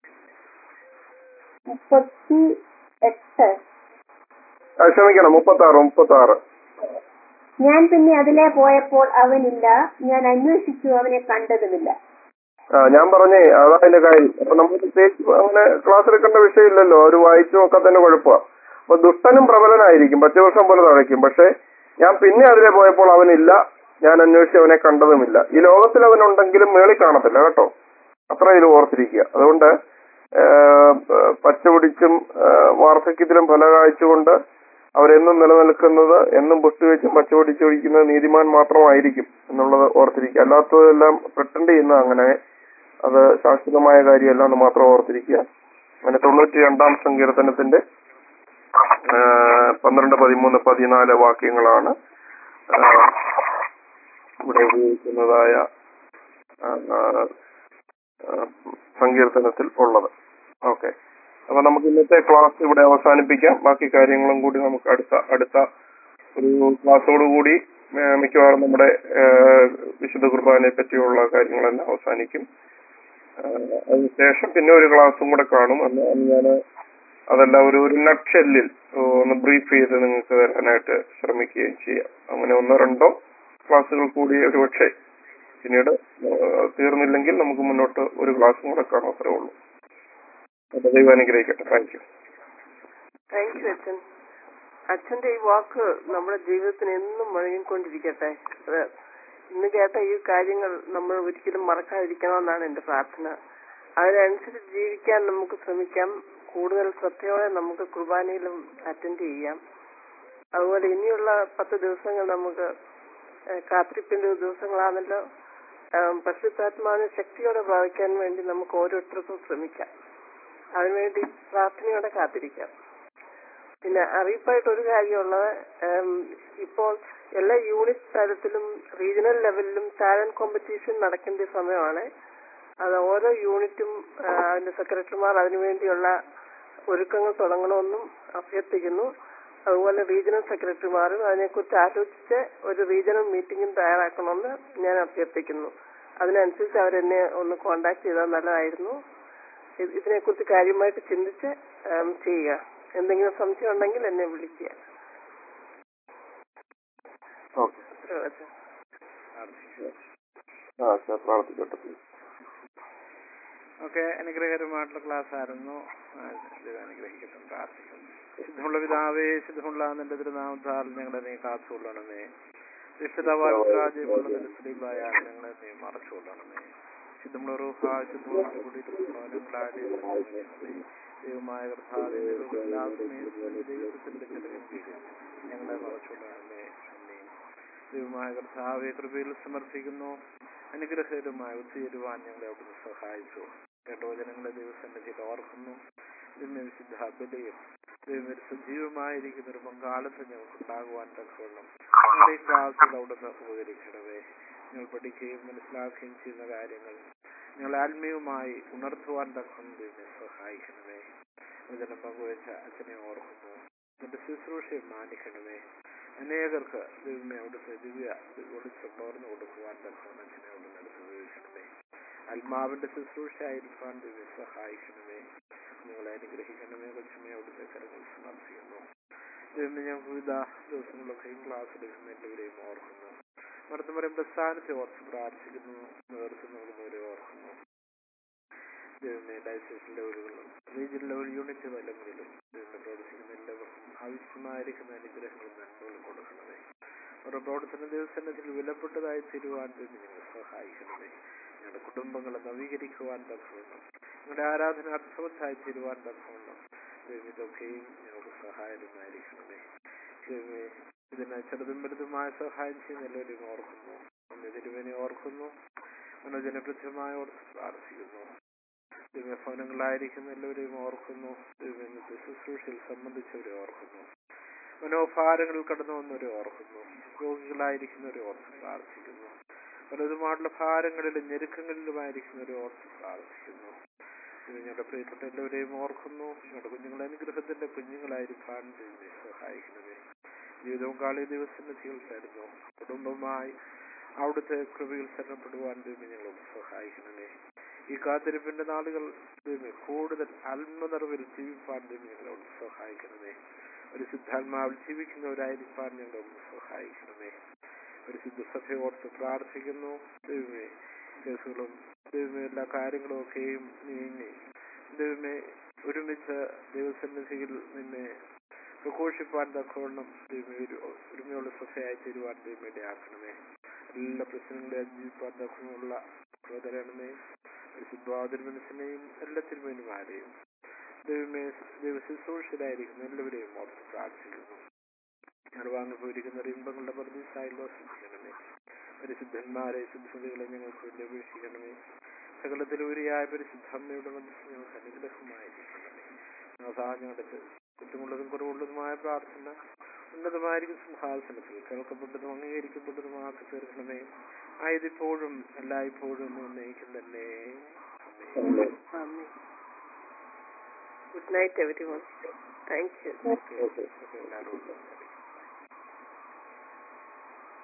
മുപ്പത്തി എട്ട് ആ, ക്ഷമിക്കണം മുപ്പത്തി ആറ് മുപ്പത്തി ആറ് ഞാൻ പിന്നെ അതിലെ പോയപ്പോൾ അവനില്ല ഞാൻ അന്വേഷിച്ചു അവനെ കണ്ടതുമില്ല ആ ഞാൻ പറഞ്ഞേ അതാ അതിന്റെ കാര്യം അപ്പൊ നമ്മൾ പ്രത്യേകിച്ച് അങ്ങനെ ക്ലാസ് എടുക്കേണ്ട വിഷയമില്ലല്ലോ ഒരു വായിച്ചു നോക്കാൻ തന്നെ കുഴപ്പമാണ് അപ്പൊ ദുഷ്ടനും പ്രബലനായിരിക്കും പച്ചവർഷം പോലെ തഴയ്ക്കും പക്ഷെ ഞാൻ പിന്നെ അതിലെ പോയപ്പോൾ അവനില്ല ഞാൻ അന്വേഷിച്ച് അവനെ കണ്ടതുമില്ല ഈ ലോകത്തിൽ അവനുണ്ടെങ്കിലും മേളിൽ കാണത്തില്ല കേട്ടോ അത്ര ഇത് ഓർത്തിരിക്കുക അതുകൊണ്ട് ആ, പച്ച പിടിച്ചും ആ, വാർദ്ധക്യത്തിലും ഫല കാഴ്ചകൊണ്ട് അവരെന്നും നിലനിൽക്കുന്നത് എന്നും പുഷ്ടിവെച്ചും പച്ച പിടിച്ചൊഴിക്കുന്നത് നീതിമാൻ മാത്രമായിരിക്കും എന്നുള്ളത് ഓർത്തിരിക്കുക അല്ലാത്തതെല്ലാം പ്രിട്ടൻഡ് ചെയ്യുന്ന അങ്ങനെ അത് ശാശ്വതമായ കാര്യമല്ല എന്ന് മാത്രം ഓർത്തിരിക്കുക അങ്ങനെ തൊണ്ണൂറ്റി രണ്ടാം സങ്കീർത്തനത്തിന്റെ ആ, പന്ത്രണ്ട് പതിമൂന്ന് പതിനാല് വാക്യങ്ങളാണ് ആ, ഇവിടെ ഉപയോഗിക്കുന്നതായ ആ, ആ, സങ്കീർത്തനത്തിൽ ഉള്ളത് ഓക്കെ അപ്പൊ നമുക്ക് ഇന്നത്തെ ക്ലാസ് ഇവിടെ അവസാനിപ്പിക്കാം ബാക്കി കാര്യങ്ങളും കൂടി നമുക്ക് അടുത്ത അടുത്ത ഒരു ക്ലാസ്സോടുകൂടി ആ, മിക്കവാറും നമ്മുടെ ആ, വിശുദ്ധ കുർബാനയെ പറ്റിയുള്ള കാര്യങ്ങളെല്ലാം അവസാനിക്കും ആ, അതിനുശേഷം പിന്നെ ഒരു ക്ലാസ്സും കൂടെ കാണും അന്ന് അന്ന് ഞാൻ അതെല്ലാം ഒരു ഒരു നട്ഷെല്ലിൽ ഒന്ന് ബ്രീഫ് ചെയ്ത് നിങ്ങൾക്ക് തരാനായിട്ട് ശ്രമിക്കുകയും ചെയ്യാം അങ്ങനെ ഒന്നോ രണ്ടോ ക്ലാസ്സുകൾ കൂടി ഒരുപക്ഷെ പിന്നീട് ആ, തീർന്നില്ലെങ്കിൽ നമുക്ക് മുന്നോട്ട് ഒരു ക്ലാസ്സും കൂടെ കാണാം അത്രേ ഉള്ളൂ അപ്പൊ ദൈവം അനുഗ്രഹിക്കട്ടെ താങ്ക് യു താങ്ക് യു അച്ഛൻ അച്ഛന്റെ ഈ വാക്ക് നമ്മുടെ ജീവിതത്തിന് എന്നും മുഴങ്ങിക്കൊണ്ടിരിക്കട്ടെ അത് ഇന്ന് കേട്ട ഈ കാര്യങ്ങൾ നമ്മൾ ഒരിക്കലും മറക്കാതിരിക്കണമെന്നാണ് എന്റെ പ്രാർത്ഥന അതിനനുസരിച്ച് ജീവിക്കാൻ നമുക്ക് ശ്രമിക്കാം കൂടുതൽ ശ്രദ്ധയോടെ നമുക്ക് കുർബാനയിലും അറ്റൻഡ് ചെയ്യാം അതുപോലെ ഇനിയുള്ള പത്ത് ദിവസങ്ങൾ നമുക്ക് ഏഹ്, കാത്തിരിപ്പിന്റെ ദിവസങ്ങളാണല്ലോ ഏഹ്, പരിശുദ്ധാത്മാവിനെ ശക്തിയോടെ ഭാവിക്കാൻ വേണ്ടി നമുക്ക് ഓരോരുത്തർക്കും ശ്രമിക്കാം അതിനുവേണ്ടി പ്രാർത്ഥനയോടെ കാത്തിരിക്കാം പിന്നെ അറിയിപ്പായിട്ട് ഒരു കാര്യമുള്ളത് ഉം, ഇപ്പോൾ എല്ലാ യൂണിറ്റ് തലത്തിലും റീജിയണൽ ലെവലിലും ടാലന്റ് കോമ്പറ്റീഷൻ നടക്കേണ്ട സമയമാണ് അത് ഓരോ യൂണിറ്റും ആ, അതിന്റെ സെക്രട്ടറിമാർ അതിനുവേണ്ടിയുള്ള ഒരുക്കങ്ങൾ തുടങ്ങണമെന്നും അഭ്യർത്ഥിക്കുന്നു അതുപോലെ റീജിയണൽ സെക്രട്ടറിമാരും അതിനെക്കുറിച്ച് ആലോചിച്ച് ഒരു റീജിയണൽ മീറ്റിംഗും തയ്യാറാക്കണമെന്ന് ഞാൻ അഭ്യർത്ഥിക്കുന്നു അതിനനുസരിച്ച് അവരെന്നെ ഒന്ന് കോണ്ടാക്ട് ചെയ്താൽ നല്ലതായിരുന്നു ഇത് ഇതിനെക്കുറിച്ച് കാര്യമായിട്ട് ചിന്തിച്ച് ഉം, ചെയ്യുക എന്തെങ്കിലും സംശയം ഉണ്ടെങ്കിൽ എന്നെ വിളിക്കുക ഓക്കെ അത്രേ ഉള്ളൂ അച്ഛാ. ആ സാർ പ്രാർത്ഥിക്കട്ടെ please. ഒക്കെ അനുഗ്രഹകരമായിട്ടുള്ള ക്ലാസ് ആയിരുന്നു ആ, ദൈവം അനുഗ്രഹിക്കട്ടെ പ്രാർത്ഥിക്കുന്നു ശുദ്ധമുള്ള പിതാവേ ശുദ്ധമുള്ള നിന്റെ തിരുനാമത്താൽ ഞങ്ങളെ നീ കാത്തുകൊള്ളണമേ രക്ഷിതാവാജ്യമുള്ള സ്ത്രീകളായ ഞങ്ങളെ നീ മറച്ചുകൊള്ളണമേ ശുദ്ധമുള്ള റൂഹ ശുദ്ധമുള്ള കൂടി ഭവനങ്ങളായ ദൈവമായ കർത്താവേ ദൈവത്തിലാകുമേ ദൈവത്തിന്റെ ചെലവിൽ കീഴിൽ ഞങ്ങളെ മറച്ചുകൊള്ളണമേ അമ്മേ ദൈവമായ കർത്താവെ കൃപയിൽ സമർപ്പിക്കുന്നു അനുഗ്രഹകരമായ ഒത്തുചേരുവാൻ ഞങ്ങളെ അവിടുന്ന് സഹായിച്ചു കേട്ടോ ജനങ്ങളെ ദൈവസന്നിധിയിൽ ഓർക്കുന്നു ഇതിന് വിശുദ്ധ ബലിയും ദൈവം സജീവമായിരിക്കുന്ന ഒരു പങ്കാളിത്തം ഞങ്ങൾക്ക് ഉണ്ടാകുവാൻ തക്കവണ്ണം ഞങ്ങളുടെ ഈ ക്ലാസ്സിൽ അവിടുന്ന് ഉപകരിക്കണമേ ഞങ്ങൾ പഠിക്കുകയും മനസ്സിലാക്കുകയും ചെയ്യുന്ന കാര്യങ്ങൾ ഞങ്ങളെ ആത്മീയമായി ഉണർത്തുവാൻ തക്കം ദൈവം സഹായിക്കണമേ വചനം പങ്കുവച്ച അച്ഛനെ ഓർക്കുന്നു എന്റെ ശുശ്രൂഷയെ മാനിക്കണമേ അനേകർക്ക് ദൈവമേ അവിടുത്തെ ദിവ്യ വെളിച്ചം പകർന്നു കൊടുക്കുവാൻ തക്കവണ്ണം അച്ഛനെ അവിടുന്ന് അടുത്ത് ഉപയോഗിക്കണമേ ആത്മാവിന്റെ ശുശ്രൂഷയായിരിക്കാൻ ദൈവം സഹായിക്കണമേ നിങ്ങളെ അനുഗ്രഹിക്കണമേ കൊച്ചുമേ അവിടുത്തെ കരങ്ങൾ സമർപ്പിക്കുന്നു ദൈവമേ ഞാൻ വിവിധ ദിവസങ്ങളൊക്കെയും ക്ലാസ് എടുക്കുന്ന എല്ലാവരെയും ഓർക്കുന്നു മറന്നു പറയുമ്പോൾ സ്ഥാനത്തെ ഓർത്ത് പ്രാർത്ഥിക്കുന്നു നേതൃത്വം നൽകുന്നവരെ ഓർക്കുന്നു ദൈവമേ ഡയസീസ് ലെവലുകളിലും റീജിയൻ ലെവൽ യൂണിറ്റ് തലങ്ങളിലും ദൈവമേ പ്രവർത്തിക്കുന്ന എല്ലാവർക്കും ആവശ്യമായിരിക്കുന്ന അനുഗ്രഹങ്ങളും നന്മകളും കൊടുക്കണമേ അവരുടെ പ്രവർത്തന ദിവസത്തിൽ വിലപ്പെട്ടതായി തരുവാൻ വേണ്ടി നിങ്ങൾ സഹായിക്കണമേ ഞങ്ങളുടെ കുടുംബങ്ങളെ നവീകരിക്കുവാൻ തക്കവണ്ണം ഞങ്ങളുടെ ആരാധന അർത്ഥവത്തായി തരുവാൻ തക്കവണ്ണം ദൈവം ഇതൊക്കെയും ഞങ്ങൾക്ക് സഹായകമായിരിക്കണമേ ദൈവമേ ഇതിന് ചെറുതും വലുതുമായ സഹായം ചെയ്യുന്ന എല്ലാവരെയും ഓർക്കുന്നു ഒന്ന് തിരുവനെ ഓർക്കുന്നു മനോജന കൃത്യമായി ഓർത്ത് പ്രാർത്ഥിക്കുന്നു ദിവ്യഭവനങ്ങളായിരിക്കുന്ന എല്ലാവരെയും ഓർക്കുന്നു ദിവ്യത്തെ ശുശ്രൂഷയിൽ സംബന്ധിച്ചവരെ ഓർക്കുന്നു മനോഭാരങ്ങളിൽ കടന്നു വന്നവരെ ഓർക്കുന്നു രോഗികളായിരിക്കുന്നവരെ ഓർത്ത് പ്രാർത്ഥിക്കുന്നു പലതുമായിട്ടുള്ള ഭാരങ്ങളിലും ഞെരുക്കങ്ങളിലുമായിരിക്കുന്നവരെ ഓർത്ത് പ്രാർത്ഥിക്കുന്നു ഇത് ഞങ്ങളുടെ പ്രിയപ്പെട്ട എല്ലാവരെയും ഓർക്കുന്നു ഞങ്ങളുടെ കുഞ്ഞുങ്ങളെ അനുഗ്രഹത്തിന്റെ കുഞ്ഞുങ്ങളായിരിക്കാൻ ദൈവമേ സഹായിക്കണമേ ജീവിതവും കാളി ദിവസനിധികൾ തരുന്നു കുടുംബമായി അവിടുത്തെ കൃപയിൽ ശരണപ്പെടുവാൻ ദൈവം ഞങ്ങളോട് സഹായിക്കണമേ ഈ കാത്തിരിപ്പിന്റെ നാളുകൾ ദൈവമേ കൂടുതൽ ആത്മനിറവിൽ ജീവിപ്പാൻ ദൈവം ഞങ്ങളോട് സഹായിക്കണമേ ഒരു സിദ്ധാത്മാവിൽ ജീവിക്കുന്നവരായിരിക്കാൻ ഞങ്ങളോട് സഹായിക്കണമേ ഒരു സിദ്ധസഭയെ ഓർത്ത് പ്രാർത്ഥിക്കുന്നു ദൈവമേ കേസുകളും ദൈവമേ എല്ലാ കാര്യങ്ങളും ഒക്കെയും നീങ്ങി ദൈവമേ ഒരുമിച്ച് ദൈവസന്നിധിയിൽ നിന്നെ പ്രഘോഷിപ്പാൻ തക്കവണ്ണം ദൈവമേ ഒരു ഒരുമയുള്ള സഭയായി തരുവാൻ ദൈവം ഇടയാക്കണമേ എല്ലാ പ്രശ്നങ്ങളെ അതിജീവിപ്പാൻ തക്കമുള്ള പ്രതരണമേ പരിശുദ്ധാതിരി മനസ്സിനെയും എല്ലാ തിരുമേനുമാരെയും ദൈവമേ ദൈവ ശുശ്രൂഷയിലായിരിക്കുന്ന എല്ലാവരെയും ഓർത്ത് പ്രാർത്ഥിക്കുന്നു ഞങ്ങൾ വാങ്ങിപ്പോയിരിക്കുന്ന ഇമ്പങ്ങളുടെ പ്രതീക്ഷയിൽ വസിക്കണമേ പരിശുദ്ധന്മാരെ ശുദ്ധതകളെ ഞങ്ങൾക്ക് വേണ്ടി അപേക്ഷിക്കണമേ സകലത്തിലൂരിയായ പരിശുദ്ധമ്മയുടെ മനസ്സ് ഞങ്ങൾക്ക് അനുഗ്രഹമായിരിക്കണമേ അതാ ഞങ്ങളുടെ കുറ്റമുള്ളതും കുറവുള്ളതുമായ പ്രാർത്ഥന ഉന്നതമായിരിക്കും സിംഹാസനത്തിൽ കേൾക്കപ്പെട്ടതും അംഗീകരിക്കപ്പെട്ടതുമാക്കി തീർക്കണമേ ആയതിപ്പോഴും എല്ലായ്പ്പോഴും ഉന്നയിക്കും തന്നെ good night everyone thank you എല്ലാവരും